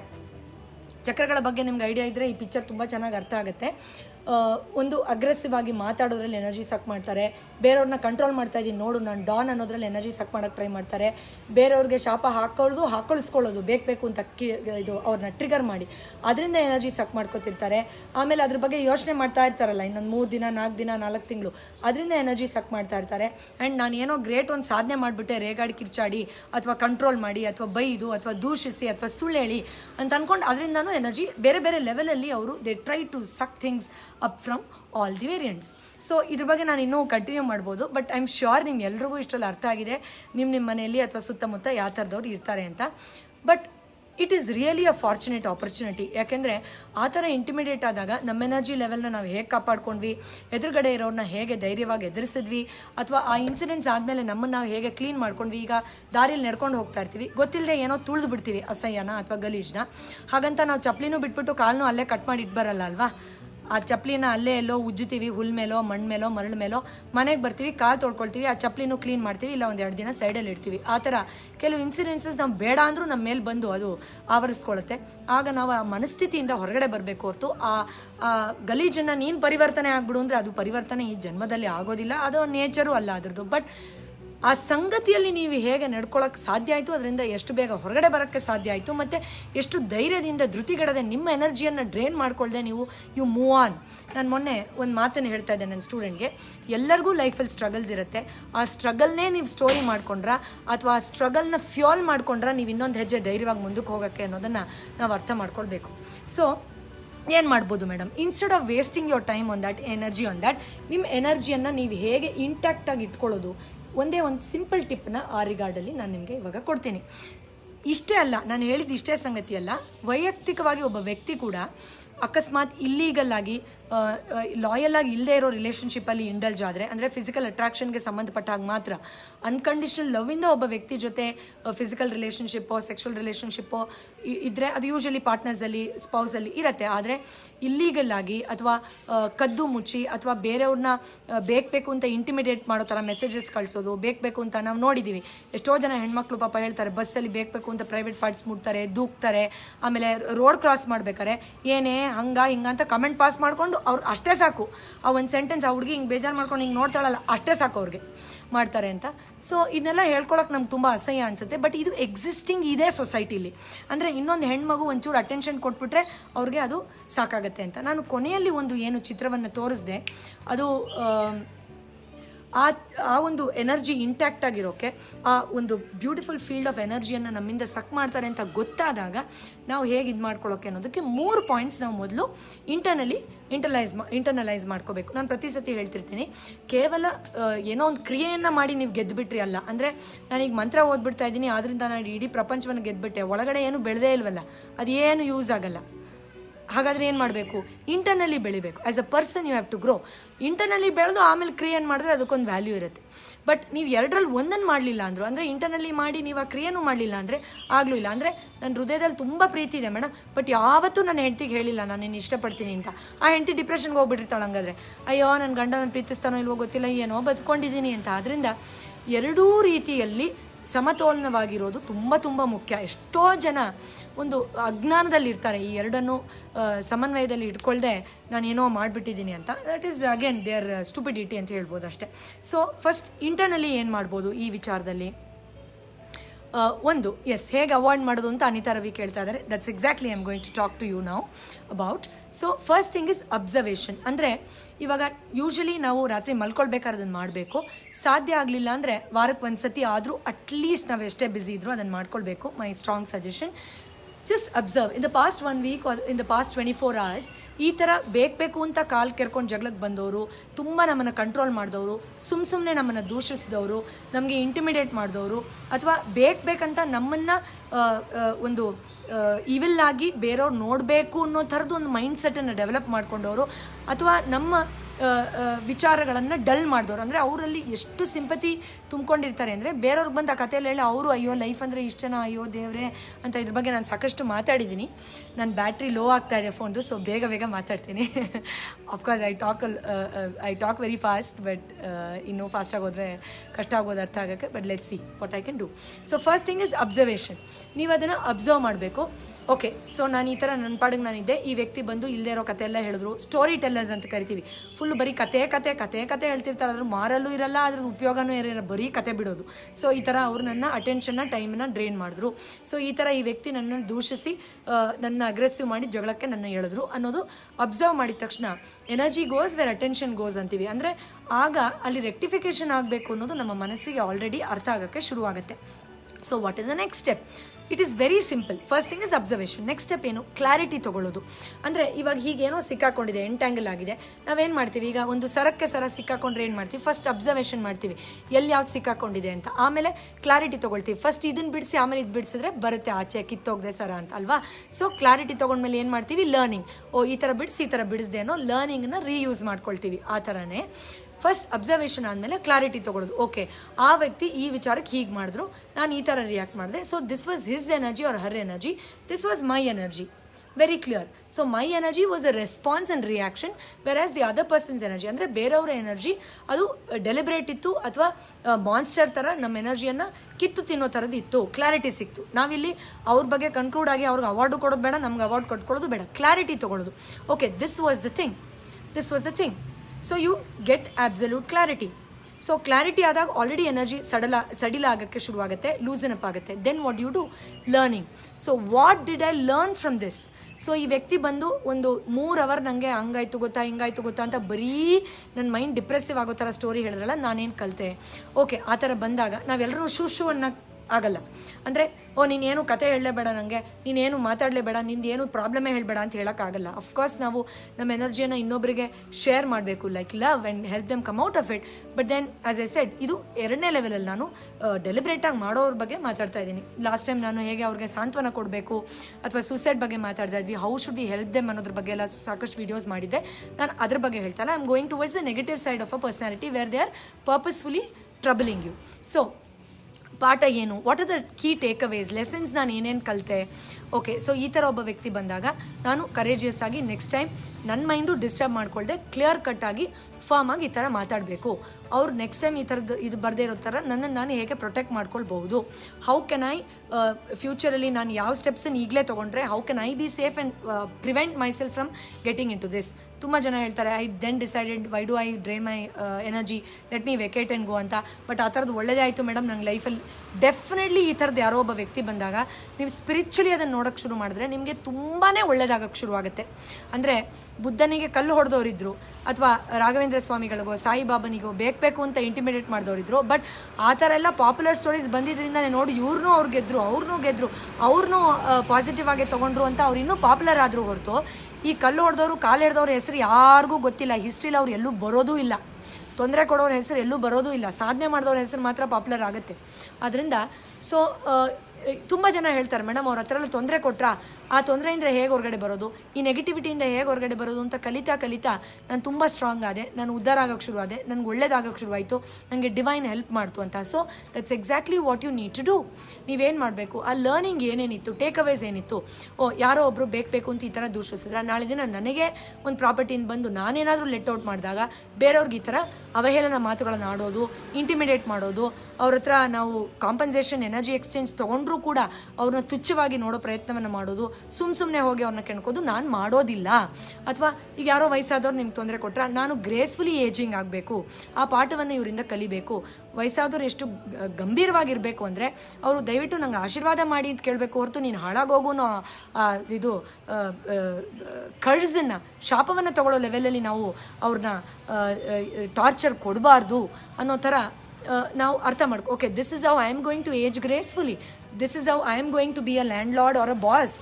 ಚಕ್ರಗಳ ಬಗ್ಗೆ ನಿಮ್ಗೆ ಐಡಿಯಾ ಇದ್ದರೆ ಈ ಪಿಕ್ಚರ್ ತುಂಬ ಚೆನ್ನಾಗಿ ಅರ್ಥ ಆಗುತ್ತೆ ಆ, ಒಂದು ಅಗ್ರೆಸಿವ್ ಆಗಿ ಮಾತಾಡೋದ್ರಲ್ಲಿ ಎನರ್ಜಿ ಸಕ್ ಮಾಡ್ತಾರೆ ಬೇರೆಯವ್ರನ್ನ ಕಂಟ್ರೋಲ್ ಮಾಡ್ತಾ ಇದ್ದೀನಿ ನೋಡು ನಾನು ಡಾನ್ ಅನ್ನೋದ್ರಲ್ಲಿ ಎನರ್ಜಿ ಸಕ್ ಮಾಡೋಕ್ಕೆ ಟ್ರೈ ಮಾಡ್ತಾರೆ ಬೇರೆಯವ್ರಿಗೆ ಶಾಪ ಹಾಕೊಳ್ಳೋದು ಹಾಕೊಳಿಸ್ಕೊಳ್ಳೋದು ಬೇಕು ಬೇಕು ಅಂತ ಕಿ ಇದು ಅವ್ರನ್ನ ಟ್ರಿಗರ್ ಮಾಡಿ ಅದರಿಂದ ಎನರ್ಜಿ ಸಕ್ ಮಾಡ್ಕೊತಿರ್ತಾರೆ ಆಮೇಲೆ ಅದ್ರ ಬಗ್ಗೆ ಯೋಚನೆ ಮಾಡ್ತಾ ಇರ್ತಾರಲ್ಲ ಇನ್ನೊಂದು ಮೂರು ದಿನ ನಾಲ್ಕು ದಿನ ನಾಲ್ಕು ತಿಂಗಳು ಅದರಿಂದ ಎನರ್ಜಿ ಸಕ್ ಮಾಡ್ತಾ ಇರ್ತಾರೆ ಆ್ಯಂಡ್ ನಾನು ಏನೋ ಗ್ರೇಟ್ ಒಂದು ಸಾಧನೆ ಮಾಡಿಬಿಟ್ಟೆ ರೇಗಾಡಿ ಕಿರ್ಚಾಡಿ ಅಥವಾ ಕಂಟ್ರೋಲ್ ಮಾಡಿ ಅಥವಾ ಬೈದು ಅಥವಾ ದೂಷಿಸಿ ಅಥವಾ ಸುಳ್ಳು ಹೇಳಿ ಅಂತ ಅನ್ಕೊಂಡು ಅದರಿಂದನೂ ಎನರ್ಜಿ ಬೇರೆ ಬೇರೆ ಲೆವೆಲಲ್ಲಿ ಅವರು they try to suck things up from all the variants so ಇದ್ರ ಬಗ್ಗೆ ನಾನು ಇನ್ನೂ ಕಂಟಿನ್ಯೂ ಮಾಡ್ಬೋದು ಬಟ್ ಐ ಆಮ್ ಶ್ಯೂರ್ ನಿಮ್ಗೆ ಎಲ್ರಿಗೂ ಇಷ್ಟರಲ್ಲಿ ಅರ್ಥ ಆಗಿದೆ ನಿಮ್ಮ ನಿಮ್ಮ ಮನೆಯಲ್ಲಿ ಅಥವಾ ಸುತ್ತಮುತ್ತ ಯಾವ ಥರದವ್ರು ಇರ್ತಾರೆ ಅಂತ but it is really a fortunate opportunity ಯಾಕೆಂದರೆ ಆ ಥರ ಇಂಟಿಮಿಡೇಟ್ ಆದಾಗ ನಮ್ಮ ಎನರ್ಜಿ ಲೆವೆಲ್ನ ನಾವು ಹೇಗೆ ಕಾಪಾಡ್ಕೊಂಡ್ವಿ ಎದುರುಗಡೆ ಇರೋರನ್ನ ಹೇಗೆ ಧೈರ್ಯವಾಗಿ ಎದುರಿಸಿದ್ವಿ ಅಥವಾ ಆ ಇನ್ಸಿಡೆಂಟ್ಸ್ ಆದಮೇಲೆ ನಮ್ಮನ್ನು ನಾವು ಹೇಗೆ ಕ್ಲೀನ್ ಮಾಡ್ಕೊಂಡ್ವಿ ಈಗ ದಾರಿಯಲ್ಲಿ ನಡ್ಕೊಂಡು ಹೋಗ್ತಾ ಇರ್ತೀವಿ ಗೊತ್ತಿಲ್ಲದೆ ಏನೋ ತುಳಿದು ಬಿಡ್ತೀವಿ ಅಸಹ್ಯನ ಅಥವಾ ಗಲೀಜ್ನ ಹಾಗಂತ ನಾವು ಚಪ್ಪಲಿನೂ ಬಿಟ್ಬಿಟ್ಟು ಕಾಲನ್ನು ಅಲ್ಲೇ ಕಟ್ ಮಾಡಿ ಇಟ್ಟು ಬರಲ್ಲ ಅಲ್ವಾ ಆ ಚಪ್ಪಲಿನ ಅಲ್ಲೇ ಎಲ್ಲೋ ಉಜ್ಜುತ್ತೀವಿ ಹುಲ್ ಮೇಲೋ ಮಣ್ಣು ಮೇಲೋ ಮರಳು ಮೇಲೋ ಮನೆಗೆ ಬರ್ತೀವಿ ಕಾಲು ತೊಳ್ಕೊಳ್ತೀವಿ ಆ ಚಪ್ಪಲಿನೂ ಕ್ಲೀನ್ ಮಾಡ್ತೀವಿ ಇಲ್ಲ ಒಂದು ಎರಡು ದಿನ ಸೈಡಲ್ಲಿ ಇಡ್ತೀವಿ ಆ ಥರ ಕೆಲವು ಇನ್ಸಿಡೆನ್ಸಸ್ ನಾವು ಬೇಡ ಅಂದರೂ ನಮ್ಮ ಮೇಲೆ ಬಂದು ಅದು ಆವರಿಸ್ಕೊಳ್ಳುತ್ತೆ ಆಗ ನಾವು ಆ ಮನಸ್ಥಿತಿಯಿಂದ ಹೊರಗಡೆ ಬರಬೇಕು ಹೊರತು ಆ ಆ ಗಲೀಜನ್ನು ನೀನು ಪರಿವರ್ತನೆ ಆಗ್ಬಿಡು ಅಂದರೆ ಅದು ಪರಿವರ್ತನೆ ಈ ಜನ್ಮದಲ್ಲಿ ಆಗೋದಿಲ್ಲ ಅದು ನೇಚರು ಅಲ್ಲ ಅದ್ರದ್ದು ಬಟ್ ಆ ಸಂಗತಿಯಲ್ಲಿ ನೀವು ಹೇಗೆ ನಡ್ಕೊಳ್ಳೋಕೆ ಸಾಧ್ಯ ಆಯಿತು ಅದರಿಂದ ಎಷ್ಟು ಬೇಗ ಹೊರಗಡೆ ಬರೋಕ್ಕೆ ಸಾಧ್ಯ ಆಯಿತು ಮತ್ತು ಎಷ್ಟು ಧೈರ್ಯದಿಂದ ಧೃತಿಗೆಡದೆ ನಿಮ್ಮ ಎನರ್ಜಿಯನ್ನು ಡ್ರೈನ್ ಮಾಡ್ಕೊಳ್ದೆ ನೀವು ಯು ಮೂವ್ ಆನ್ ನಾನು ಮೊನ್ನೆ ಒಂದು ಮಾತನ್ನು ಹೇಳ್ತಾ ಇದ್ದೆ ನನ್ನ ಸ್ಟೂಡೆಂಟ್ಗೆ ಎಲ್ಲರಿಗೂ ಲೈಫಲ್ಲಿ ಸ್ಟ್ರಗಲ್ಸ್ ಇರುತ್ತೆ ಆ ಸ್ಟ್ರಗಲ್ನೇ ನೀವು ಸ್ಟೋರಿ ಮಾಡ್ಕೊಂಡ್ರ ಅಥವಾ ಆ ಸ್ಟ್ರಗಲ್ನ ಫ್ಯೂಲ್ ಮಾಡ್ಕೊಂಡ್ರ ನೀವು ಇನ್ನೊಂದು ಹೆಜ್ಜೆ ಧೈರ್ಯವಾಗಿ ಮುಂದಕ್ಕೆ ಹೋಗೋಕ್ಕೆ ಅನ್ನೋದನ್ನು ನಾವು ಅರ್ಥ ಮಾಡ್ಕೊಳ್ಬೇಕು ಸೊ ಏನು ಮಾಡ್ಬೋದು madam instead of wasting your time on that energy on that ನಿಮ್ಮ ಎನರ್ಜಿಯನ್ನು ನೀವು ಹೇಗೆ ಇಂಟ್ಯಾಕ್ಟಾಗಿ ಇಟ್ಕೊಳ್ಳೋದು ಒಂದೇ ಒಂದು ಸಿಂಪಲ್ ಟಿಪ್ನ ಆ ರಿಗಾರ್ಡಲ್ಲಿ ನಾನು ನಿಮಗೆ ಇವಾಗ ಕೊಡ್ತೀನಿ ಇಷ್ಟೇ ಅಲ್ಲ ನಾನು ಹೇಳಿದ ಇಷ್ಟೇ ಸಂಗತಿ ಅಲ್ಲ ವೈಯಕ್ತಿಕವಾಗಿ ಒಬ್ಬ ವ್ಯಕ್ತಿ ಕೂಡ ಅಕಸ್ಮಾತ್ ಇಲ್ಲೀಗಲ್ ಆಗಿ ಲಾಯಲ್ ಆಗಿ ಇಲ್ಲದೆ ಇರೋ ರಿಲೇಷನ್ಶಿಪ್ಪಲ್ಲಿ ಇಂಡಲ್ಜ್ ಆದರೆ ಅಂದರೆ ಫಿಸಿಕಲ್ ಅಟ್ರಾಕ್ಷನ್ಗೆ ಸಂಬಂಧಪಟ್ಟಾಗ ಮಾತ್ರ ಅನ್ಕಂಡೀಷನಲ್ ಲವ್ವಿಂದ ಒಬ್ಬ ವ್ಯಕ್ತಿ ಜೊತೆ ಫಿಸಿಕಲ್ ರಿಲೇಷನ್ಶಿಪ್ಪೋ ಸೆಕ್ಷುವಲ್ ರಿಲೇಷನ್ಶಿಪ್ಪೋ ಇದ್ದರೆ ಅದು ಯೂಶಲಿ ಪಾರ್ಟ್ನರ್ಸಲ್ಲಿ ಸ್ಪೌಸಲ್ಲಿ ಇರುತ್ತೆ ಆದರೆ ಇಲ್ಲೀಗಲ್ ಆಗಿ ಅಥವಾ ಕದ್ದು ಮುಚ್ಚಿ ಅಥವಾ ಬೇರೆಯವ್ರನ್ನ ಬೇಕು ಬೇಕು ಅಂತ ಇಂಟಿಮಿಡೇಟ್ ಮಾಡೋ ಥರ ಮೆಸೇಜಸ್ ಕಳಿಸೋದು ಬೇಕು ಬೇಕು ಅಂತ ನಾವು ನೋಡಿದ್ದೀವಿ ಎಷ್ಟೋ ಜನ ಹೆಣ್ಮಕ್ಳು ಪಾಪ ಹೇಳ್ತಾರೆ ಬಸ್ಸಲ್ಲಿ ಬೇಕು ಬೇಕು ಅಂತ ಪ್ರೈವೇಟ್ ಪಾರ್ಟ್ಸ್ ಮುಟ್ತಾರೆ ದೂಕ್ತಾರೆ ಆಮೇಲೆ ರೋಡ್ ಕ್ರಾಸ್ ಮಾಡ್ಬೇಕಾರೆ ಏನೇ ಹಂಗ ಹಿಂಗ ಅಂತ ಕಮೆಂಟ್ ಪಾಸ್ ಮಾಡ್ಕೊಂಡು ಅವ್ರು ಅಷ್ಟೇ ಸಾಕು ಆ ಒಂದು ಸೆಂಟೆನ್ಸ್ ಆ ಹುಡುಗಿ ಹಿಂಗೆ ಬೇಜಾರು ಮಾಡ್ಕೊಂಡು ಹಿಂಗೆ ನೋಡ್ತಾಳಲ್ಲ ಅಷ್ಟೇ ಸಾಕು ಅವ್ರಿಗೆ ಮಾಡ್ತಾರೆ ಅಂತ ಸೊ ಇದನ್ನೆಲ್ಲ ಹೇಳ್ಕೊಳಕ್ಕೆ ನಮ್ಗೆ ತುಂಬ ಅಸಹ್ಯ ಅನಿಸುತ್ತೆ ಬಟ್ ಇದು ಎಕ್ಸಿಸ್ಟಿಂಗ್ ಇದೆ ಸೊಸೈಟಿಲಿ ಅಂದರೆ ಇನ್ನೊಂದು ಹೆಣ್ಮಗು ಒಂಚೂರು ಅಟೆನ್ಷನ್ ಕೊಟ್ಬಿಟ್ರೆ ಅವ್ರಿಗೆ ಅದು ಸಾಕಾಗತ್ತೆ ಅಂತ ನಾನು ಕೊನೆಯಲ್ಲಿ ಒಂದು ಏನು ಚಿತ್ರವನ್ನು ತೋರಿಸಿದೆ ಅದು ಆ ಆ ಒಂದು ಎನರ್ಜಿ ಇಂಟ್ಯಾಕ್ಟ್ ಆಗಿರೋಕ್ಕೆ ಆ ಒಂದು ಬ್ಯೂಟಿಫುಲ್ ಫೀಲ್ಡ್ ಆಫ್ ಎನರ್ಜಿಯನ್ನು ನಮ್ಮಿಂದ ಸಕ್ ಮಾಡ್ತಾರೆ ಅಂತ ಗೊತ್ತಾದಾಗ ನಾವು ಹೇಗೆ ಇದು ಮಾಡ್ಕೊಳ್ಳೋಕೆ ಅನ್ನೋದಕ್ಕೆ ಮೂರು ಪಾಯಿಂಟ್ಸ್ ನಾವು ಮೊದಲು ಇಂಟರ್ನಲಿ ಇಂಟರ್ಲೈಸ್ ಮಾ ಇಂಟರ್ನಲೈಸ್ ಮಾಡ್ಕೋಬೇಕು ನಾನು ಪ್ರತಿ ಸತಿ ಹೇಳ್ತಿರ್ತೀನಿ ಕೇವಲ ಏನೋ ಒಂದು ಕ್ರಿಯೆಯನ್ನು ಮಾಡಿ ನೀವು ಗೆದ್ದುಬಿಟ್ರಿ ಅಲ್ಲ ಅಂದರೆ ನಾನೀಗ ಮಂತ್ರ ಓದ್ಬಿಡ್ತಾ ಇದ್ದೀನಿ ಆದ್ರಿಂದ ನಾನು ಇಡೀ ಪ್ರಪಂಚವನ್ನು ಗೆದ್ದುಬಿಟ್ಟೆ ಒಳಗಡೆ ಏನು ಬೆಳೆದೇ ಇಲ್ವಲ್ಲ ಅದೇನು ಯೂಸ್ ಆಗಲ್ಲ ಹಾಗಾದ್ರೆ ಏನು ಮಾಡಬೇಕು ಇಂಟರ್ನಲ್ಲಿ ಬೆಳಿಬೇಕು as a person you have to grow internally ಬೆಳೆದು ಆಮೇಲೆ ಕ್ರಿಯೇನ್ ಮಾಡಿದ್ರೆ ಅದಕ್ಕೊಂದು ವ್ಯಾಲ್ಯೂ ಇರುತ್ತೆ ಬಟ್ ನೀವು ಎರಡರಲ್ಲಿ ಒಂದನ್ನು ಮಾಡಲಿಲ್ಲ ಅಂದರು ಅಂದರೆ ಇಂಟರ್ನಲ್ಲಿ ಮಾಡಿ ನೀವು ಆ ಕ್ರಿಯೆನೂ ಮಾಡಲಿಲ್ಲ ಅಂದರೆ ಆಗಲೂ ಇಲ್ಲ ಅಂದರೆ ನನ್ನ ಹೃದಯದಲ್ಲಿ ತುಂಬ ಪ್ರೀತಿ ಇದೆ ಮೇಡಮ್ ಬಟ್ ಯಾವತ್ತೂ ನನ್ನ ಹೆಂಡ್ತಿಗೆ ಹೇಳಿಲ್ಲ ನಾನು ನಿನ್ನ ಇಷ್ಟಪಡ್ತೀನಿ ಅಂತ ಆ ಹೆಂಡತಿ ಡಿಪ್ರೆಷನ್ಗೆ ಹೋಗ್ಬಿಟ್ಟಿರ್ತಾಳೆ ಹಂಗಾದ್ರೆ ಅಯ್ಯೋ ನನ್ನ ಗಂಡ ನನ್ನ ಪ್ರೀತಿಸ್ತಾನೋ ಇಲ್ವೋ ಗೊತ್ತಿಲ್ಲ ಏನೋ ಬದುಕೊಂಡಿದ್ದೀನಿ ಅಂತ ಅದರಿಂದ ಎರಡೂ ರೀತಿಯಲ್ಲಿ ಸಮತೋಲನವಾಗಿರೋದು ತುಂಬ ತುಂಬ ಮುಖ್ಯ ಎಷ್ಟೋ ಜನ ಒಂದು ಅಜ್ಞಾನದಲ್ಲಿ ಇರ್ತಾರೆ ಈ ಎರಡನ್ನು ಸಮನ್ವಯದಲ್ಲಿ ಇಟ್ಕೊಳ್ದೆ ನಾನೇನೋ ಮಾಡಿಬಿಟ್ಟಿದ್ದೀನಿ ಅಂತ that is again their stupidity ಅಂತ ಹೇಳ್ಬೋದು ಅಷ್ಟೇ ಸೊ ಫಸ್ಟ್ ಇಂಟರ್ನಲ್ಲಿ ಏನು ಮಾಡ್ಬೋದು ಈ ವಿಚಾರದಲ್ಲಿ ಒಂದು ಎಸ್ ಹೇಗೆ ಅವಾಯ್ಡ್ ಮಾಡೋದು ಅಂತ ಅನಿತಾ ರವಿ ಕೇಳ್ತಾ ಇದ್ದಾರೆ that's exactly I am going to talk to you ನಾವು about so first thing is observation ಅಂದರೆ ಇವಾಗ ಯೂಶಲಿ ನಾವು ರಾತ್ರಿ ಮಲ್ಕೊಳ್ಬೇಕಾದ್ರೆ ಅದನ್ನು ಮಾಡಬೇಕು ಸಾಧ್ಯ ಆಗಲಿಲ್ಲ ಅಂದರೆ ವಾರಕ್ಕೆ ಒಂದು ಸತಿ ಆದರೂ ಅಟ್ಲೀಸ್ಟ್ ನಾವು ಎಷ್ಟೇ ಬ್ಯುಸಿ ಇದ್ರೂ ಅದನ್ನು ಮಾಡ್ಕೊಳ್ಬೇಕು my strong suggestion just observe in the past one week in the past twenty four hours ಈ ಥರ ಬೇಕು ಬೇಕು ಅಂತ ಕಾಲು ಕೆರ್ಕೊಂಡು ಜಗಳಕ್ಕೆ ಬಂದವರು ತುಂಬ ನಮ್ಮನ್ನು ಕಂಟ್ರೋಲ್ ಮಾಡಿದವರು ಸುಮ್ಮ ಸುಮ್ಮನೆ ನಮ್ಮನ್ನು ದೂಷಿಸಿದವರು ನಮಗೆ ಇಂಟಿಮಿಡೇಟ್ ಮಾಡಿದವರು ಅಥವಾ ಬೇಕು ಬೇಕಂತ ನಮ್ಮನ್ನು ಒಂದು ಇವಿಲ್ ಆಗಿ ಬೇರೆಯವ್ರು ನೋಡಬೇಕು ಅನ್ನೋ ಥರದ್ದು ಒಂದು ಮೈಂಡ್ ಸೆಟ್ಟನ್ನು ಡೆವಲಪ್ ಮಾಡ್ಕೊಂಡವರು ಅಥವಾ ನಮ್ಮ ವಿಚಾರಗಳನ್ನು ಡಲ್ ಮಾಡಿದವರು ಅಂದರೆ ಅವರಲ್ಲಿ ಎಷ್ಟು ಸಿಂಪತಿ ತುಂಬ್ಕೊಂಡಿರ್ತಾರೆ ಅಂದರೆ ಬೇರೆಯವ್ರಿಗೆ ಬಂದು ಆ ಕಥೆಯಲ್ಲಿ ಹೇಳಿ ಅವರು ಅಯ್ಯೋ ಲೈಫ್ ಅಂದರೆ ಇಷ್ಟು ಜನ ಅಯ್ಯೋ ದೇವ್ರೆ ಅಂತ ಇದ್ರ ಬಗ್ಗೆ ನಾನು ಸಾಕಷ್ಟು ಮಾತಾಡಿದ್ದೀನಿ ನನ್ನ ಬ್ಯಾಟ್ರಿ ಲೋ ಆಗ್ತಾ ಇದೆ ಫೋನ್ದು ಸೊ ಬೇಗ ಬೇಗ ಮಾತಾಡ್ತೀನಿ of course I talk I talk very fast but ಇನ್ನೂ ಫಾಸ್ಟಾಗಿ ಹೋದರೆ ಕಷ್ಟ ಆಗೋದು ಅರ್ಥ ಆಗೋಕ್ಕೆ but let see what I can do so first thing is observation ನೀವು ಅದನ್ನು ಅಬ್ಸರ್ವ್ ಮಾಡಬೇಕು ಓಕೆ ಸೊ ನಾನು ಈ ಥರ ನನ್ನ ಪಾಡಿಗೆ ನಾನಿದ್ದೆ ಈ ವ್ಯಕ್ತಿ ಬಂದು ಇಲ್ಲದೆ ಇರೋ ಕತೆ ಎಲ್ಲ ಹೇಳಿದ್ರು ಸ್ಟೋರಿ ಟೆಲ್ಲರ್ಸ್ ಅಂತ ಕರಿತೀವಿ ಫುಲ್ ಬರೀ ಕತೆ ಕತೆ ಕತೆ ಕತೆ ಹೇಳ್ತಿರ್ತಾರೆ ಅದ್ರ ಮಾರಲ್ಲೂ ಇರಲ್ಲ ಅದ್ರ ಉಪಯೋಗನೂ ಇರಲ್ಲ ಬರೀ ಕತೆ ಬಿಡೋದು ಸೊ ಈ ಥರ ಅವ್ರು ನನ್ನ ಅಟೆನ್ಷನ್ನ ಟೈಮನ್ನ ಡ್ರೈನ್ ಮಾಡಿದ್ರು ಸೊ ಈ ಥರ ಈ ವ್ಯಕ್ತಿ ನನ್ನನ್ನು ದೂಷಿಸಿ ನನ್ನ ಅಗ್ರೆಸಿವ್ ಮಾಡಿ ಜಗಳಕ್ಕೆ ನನ್ನ ಹೇಳಿದ್ರು ಅನ್ನೋದು ಅಬ್ಸರ್ವ್ ಮಾಡಿದ ತಕ್ಷಣ energy goes where attention goes ಅಂತೀವಿ ಅಂದರೆ ಆಗ ಅಲ್ಲಿ ರೆಕ್ಟಿಫಿಕೇಶನ್ ಆಗಬೇಕು ಅನ್ನೋದು ನಮ್ಮ ಮನಸ್ಸಿಗೆ ಆಲ್ರೆಡಿ ಅರ್ಥ ಆಗೋಕ್ಕೆ ಶುರುವಾಗುತ್ತೆ so what is the next step it is very simple first thing is observation next step ಏನು ಕ್ಲಾರಿಟಿ ತಗೊಳ್ಳೋದು ಅಂದರೆ ಇವಾಗ ಹೀಗೇನೋ ಸಿಕ್ಕಾಕೊಂಡಿದೆ ಎಂಟ್ಯಾಂಗಲ್ ಆಗಿದೆ ನಾವೇನು ಮಾಡ್ತೀವಿ ಈಗ ಒಂದು ಸರಕ್ಕೆ ಸರ ಸಿಕ್ಕಾಕೊಂಡ್ರೆ ಏನು ಮಾಡ್ತೀವಿ ಫಸ್ಟ್ ಅಬ್ಸರ್ವೇಷನ್ ಮಾಡ್ತೀವಿ ಎಲ್ಲಿ ಯಾವ್ದು ಸಿಕ್ಕಾಕೊಂಡಿದೆ ಅಂತ ಆಮೇಲೆ ಕ್ಲಾರಿಟಿ ತಗೊಳ್ತೀವಿ ಫಸ್ಟ್ ಇದನ್ನು ಬಿಡಿಸಿ ಆಮೇಲೆ ಇದು ಬಿಡಿಸಿದ್ರೆ ಬರುತ್ತೆ ಆಚೆ ಕಿತ್ತೋಗದೆ ಸರ ಅಂತ ಅಲ್ವಾ ಸೊ ಕ್ಲಾರಿಟಿ ತೊಗೊಂಡ್ಮೇಲೆ ಏನು ಮಾಡ್ತೀವಿ ಲರ್ನಿಂಗ್ ಓ ಈ ಥರ ಬಿಡಿಸಿ ಈ ಥರ ಬಿಡಿಸ್ದೆ ಅನ್ನೋ ಲರ್ನಿಂಗ್ನ ರೀಯೂಸ್ ಮಾಡ್ಕೊಳ್ತೀವಿ ಆ ಥರನೇ ಫಸ್ಟ್ ಅಬ್ಸರ್ವೇಷನ್ ಆದಮೇಲೆ ಕ್ಲಾರಿಟಿ ತೊಗೊಳೋದು ಓಕೆ ಆ ವ್ಯಕ್ತಿ ಈ ವಿಚಾರಕ್ಕೆ ಹೀಗೆ ಮಾಡಿದ್ರು ನಾನು ಈ ಥರ ರಿಯಾಕ್ಟ್ ಮಾಡಿದೆ so this was his energy or her energy this was my energy very clear so my energy was a response and reaction were as the other person's energy ಅಂದರೆ ಬೇರೆಯವರ ಎನರ್ಜಿ ಅದು ಡೆಲಿಬ್ರೇಟ್ ಇತ್ತು ಅಥವಾ monster ಥರ ನಮ್ಮ ಎನರ್ಜಿಯನ್ನು ಕಿತ್ತು ತಿನ್ನೋ ಥರದ್ದು ಇತ್ತು ಕ್ಲಾರಿಟಿ ಸಿಕ್ತು ನಾವಿಲ್ಲಿ ಅವ್ರ ಬಗ್ಗೆ ಕನ್ಕ್ಲೂಡ್ ಆಗಿ ಅವ್ರಿಗೆ ಅವಾರ್ಡು ಕೊಡೋದು ಬೇಡ ನಮ್ಗೆ ಅವಾರ್ಡ್ ಕೊಟ್ಕೊಳ್ಳೋದು ಬೇಡ ಕ್ಲಾರಿಟಿ ತೊಗೊಳ್ಳೋದು okay this was the thing this was the thing so you get absolute clarity so clarity ಆದಾಗ ಆಲ್ರೆಡಿ ಎನರ್ಜಿ ಸಡಲ ಸಡಿಲ ಆಗೋಕ್ಕೆ ಶುರುವಾಗುತ್ತೆ ಲೂಸನ್ ಅಪ್ ಆಗುತ್ತೆ then what you do learning so what did I learn from this so ಈ ವ್ಯಕ್ತಿ ಬಂದು ಒಂದು ಮೂರು ಅವರ್ ನನಗೆ ಹಂಗಾಯ್ತು ಗೊತ್ತಾ ಹಿಂಗಾಯ್ತು ಗೊತ್ತಾ ಅಂತ ಬರೀ ನನ್ನ ಮೈಂಡ್ ಡಿಪ್ರೆಸಿವ್ ಆಗೋ ಥರ ಸ್ಟೋರಿ ಹೇಳಿದ್ರಲ್ಲ ನಾನೇನು ಕಲಿತೆ ಓಕೆ ಆ ಥರ ಬಂದಾಗ ನಾವೆಲ್ಲರೂ ಶೂ ಶೂ ಅನ್ನೋ ಆಗಲ್ಲ ಅಂದರೆ ಓ ನೀನೇನು ಕತೆ ಹೇಳಲೇಬೇಡ ನನಗೆ ನೀನೇನು ಮಾತಾಡಲೇಬೇಡ ನಿಂದು ಏನು ಪ್ರಾಬ್ಲಮೇ ಹೇಳಬೇಡ ಅಂತ ಹೇಳೋಕ್ಕಾಗಲ್ಲ ಅಫ್ಕೋರ್ಸ್ ನಾವು ನಮ್ಮ ಎನರ್ಜಿಯನ್ನು ಇನ್ನೊಬ್ಬರಿಗೆ ಶೇರ್ ಮಾಡಬೇಕು like love and help them come out of it but then as I said ಇದು ಎರಡನೇ ಲೆವೆಲಲ್ಲಿ ನಾನು ಡೆಲಿಬ್ರೇಟಾಗಿ ಮಾಡೋರ ಬಗ್ಗೆ ಮಾತಾಡ್ತಾ ಇದ್ದೀನಿ ಲಾಸ್ಟ್ ಟೈಮ್ ನಾನು ಹೇಗೆ ಅವ್ರಿಗೆ ಸಾಂತ್ವನ ಕೊಡಬೇಕು ಅಥವಾ ಸೂಸೈಡ್ ಬಗ್ಗೆ ಮಾತಾಡ್ತಾ ಇದ್ವಿ how should we help them ಅನ್ನೋದ್ರ ಬಗ್ಗೆ ಎಲ್ಲ ಸಾಕಷ್ಟು ವಿಡಿಯೋಸ್ ಮಾಡಿದ್ದೆ ನಾನು ಅದ್ರ ಬಗ್ಗೆ ಹೇಳ್ತಲ್ಲ I am going towards the negative side of a personality where they are purposefully troubling you so ಪಾಠ ಏನು what are the key takeaways lessons ನಾನು ಏನೇನು ಕಲಿತೆ ಓಕೆ ಸೊ ಈ ಥರ ಒಬ್ಬ ವ್ಯಕ್ತಿ ಬಂದಾಗ ನಾನು ಕರೇಜಿಯಸ್ ಆಗಿ ನೆಕ್ಸ್ಟ್ ಟೈಮ್ ನನ್ನ ಮೈಂಡು ಡಿಸ್ಟರ್ಬ್ ಮಾಡ್ಕೊಳ್ದೆ ಕ್ಲಿಯರ್ ಕಟ್ ಆಗಿ ಫಾರ್ಮ್ ಆಗಿ ಈ ಥರ ಮಾತಾಡಬೇಕು ಅವ್ರು ನೆಕ್ಸ್ಟ್ ಟೈಮ್ ಈ ಥರದ್ದು ಇದು ಬರದೇ ಇರೋ ಥರ ನನ್ನನ್ನು ನಾನು ಹೇಗೆ ಪ್ರೊಟೆಕ್ಟ್ ಮಾಡ್ಕೊಳ್ಬಹುದು ಹೌ ಕೆನ್ ಐ ಫ್ಯೂಚರಲ್ಲಿ ನಾನು ಯಾವ ಸ್ಟೆಪ್ಸನ್ನು ಈಗಲೇ ತೊಗೊಂಡ್ರೆ how can I be safe and prevent myself from getting into this ತುಂಬ ಜನ ಹೇಳ್ತಾರೆ I then decided why do I drain my energy let me vacate and go ಅಂತ but ಆ ಥರದ್ದು ಒಳ್ಳೇದೇ ಆಯಿತು ಮೇಡಮ್ ನಂಗೆ ಲೈಫಲ್ಲಿ ಡೆಫಿನೆಟ್ಲಿ ಈ ಥರದ್ದು ಯಾರೋ ಒಬ್ಬ ವ್ಯಕ್ತಿ ಬಂದಾಗ ನೀವು ಸ್ಪಿರಿಚುಲಿ ಅದನ್ನು ನೋಡೋಕ್ಕೆ ಶುರು ಮಾಡಿದ್ರೆ ನಿಮಗೆ ತುಂಬಾ ಒಳ್ಳೇದಾಗಕ್ಕೆ ಶುರುವಾಗುತ್ತೆ ಅಂದರೆ ಬುದ್ಧನಿಗೆ ಕಲ್ಲು ಹೊಡೆದವರಿದ್ರು ಅಥವಾ ರಾಘವೇಂದ್ರ ಸ್ವಾಮಿಗಳಿಗೋ ಸಾಯಿಬಾಬನಿಗೋ ಬೇಕು ಬೇಕು ಅಂತ ಇಂಟಿಮಿಡೇಟ್ ಮಾಡಿದವರಿದ್ರು ಬಟ್ ಆ ಥರ ಎಲ್ಲ ಪಾಪ್ಯುಲರ್ ಸ್ಟೋರೀಸ್ ಬಂದಿದ್ದರಿಂದ ನೋಡಿ ಇವ್ರನ್ನೂ ಅವ್ರು ಗೆದ್ರು ಅವ್ರನ್ನೂ ಗೆದ್ರು ಅವ್ರನ್ನೂ ಪಾಸಿಟಿವ್ ಆಗಿ ತೊಗೊಂಡ್ರು ಅಂತ ಅವ್ರು ಇನ್ನೂ ಪಾಪ್ಯುಲರ್ ಆದರೂ ಹೊರತು ಈ ಕಲ್ಲು ಹೊಡೆದವರು ಕಾಲು ಹಿಡ್ದವ್ರ ಹೆಸರು ಯಾರಿಗೂ ಗೊತ್ತಿಲ್ಲ ಹಿಸ್ಟ್ರಿಲಿ ಅವ್ರು ಎಲ್ಲೂ ಬರೋದೂ ಇಲ್ಲ ತೊಂದರೆ ಕೊಡೋರ ಹೆಸರು ಎಲ್ಲೂ ಬರೋದೂ ಇಲ್ಲ ಸಾಧನೆ ಮಾಡಿದವ್ರ ಹೆಸರು ಮಾತ್ರ ಪಾಪ್ಯುಲರ್ ಆಗುತ್ತೆ ಅದರಿಂದ ಸೊ ತುಂಬ ಜನ ಹೇಳ್ತಾರೆ ಮೇಡಮ್ ಅವ್ರ ಹತ್ರ ಎಲ್ಲ ತೊಂದರೆ ಕೊಟ್ರಾ ಆ ತೊಂದರೆಯಿಂದ ಹೇಗೆ ಹೊರಗಡೆ ಬರೋದು ಈ ನೆಗೆಟಿವಿಟಿಯಿಂದ ಹೇಗೆ ಹೊರಗಡೆ ಬರೋದು ಅಂತ ಕಲಿತಾ ಕಲಿತಾ ನಾನು ತುಂಬ ಸ್ಟ್ರಾಂಗ್ ಆದೆ ನಾನು ಉದ್ಧಾರ ಆಗೋಕ್ಕೆ ಶುರು ಆದೆ ನನಗೆ ಒಳ್ಳೇದಾಗೋಕ್ಕೆ ಶುರುವಾಯಿತು ನನಗೆ ಡಿವೈನ್ ಹೆಲ್ಪ್ ಮಾಡ್ತು ಅಂತ so that's exactly what you need to do ನೀವೇನು ಮಾಡಬೇಕು ಆ ಲರ್ನಿಂಗ್ ಏನೇನಿತ್ತು ಟೇಕ್ ಅವೇಸ್ ಏನಿತ್ತು ಓ ಯಾರೋ ಒಬ್ಬರು ಬೇಕು ಬೇಕು ಅಂತ ಈ ಥರ ದೂಷಿಸಿದ್ರೆ ನಾಳೆ ದಿನ ನನಗೆ ಒಂದು ಪ್ರಾಪರ್ಟಿಯಿಂದ ಬಂದು ನಾನೇನಾದರೂ ಲೆಟ್ ಔಟ್ ಮಾಡಿದಾಗ ಬೇರೆಯವ್ರಿಗೆ ಈ ಥರ ಅವಹೇಳನ ಮಾತುಗಳನ್ನು ಆಡೋದು ಇಂಟಿಮಿಡೇಟ್ ಮಾಡೋದು ಅವ್ರ ಹತ್ರ ನಾವು ಕಾಂಪನ್ಸೇಷನ್ ಎನರ್ಜಿ ಎಕ್ಸ್ಚೇಂಜ್ ತೊಗೊಂಡ್ರೂ ಕೂಡ ಅವ್ರನ್ನ ತುಚ್ಛವಾಗಿ ನೋಡೋ ಪ್ರಯತ್ನವನ್ನು ಮಾಡೋದು ಸುಮ್ ಸುಮ್ಮನೆ ಹೋಗಿ ಅವ್ರನ್ನ ಕೆಣ್ಕೋದು ನಾನು ಮಾಡೋದಿಲ್ಲ ಅಥವಾ ಈಗ ಯಾರೋ ವಯಸ್ಸಾದವ್ರು ನಿಮ್ಗೆ ತೊಂದರೆ ಕೊಟ್ರೆ ನಾನು ಗ್ರೇಸ್ಫುಲಿ ಏಜಿಂಗ್ ಆಗಬೇಕು ಆ ಪಾಠವನ್ನು ಇವರಿಂದ ಕಲಿಬೇಕು ವಯಸ್ಸಾದವ್ರು ಎಷ್ಟು ಗ- ಗಂಭೀರವಾಗಿರಬೇಕು ಅಂದರೆ ಅವರು ದಯವಿಟ್ಟು ನಂಗೆ ಆಶೀರ್ವಾದ ಮಾಡಿ ಅಂತ ಕೇಳಬೇಕು ಹೊರತು ನೀನು ಹಾಳಾಗೋಗು ಅನ್ನೋ ಆ, ಇದು ಕರ್ಜನ್ನು ಶಾಪವನ್ನು ತಗೊಳ್ಳೋ ಲೆವೆಲಲ್ಲಿ ನಾವು ಅವ್ರನ್ನ ಟಾರ್ಚರ್ ಕೊಡಬಾರ್ದು ಅನ್ನೋ ಥರ ಆ, ನಾವು ಅರ್ಥ ಮಾಡ್ಕೊ okay this is how I am going to age gracefully this is how I am going to be a landlord or a boss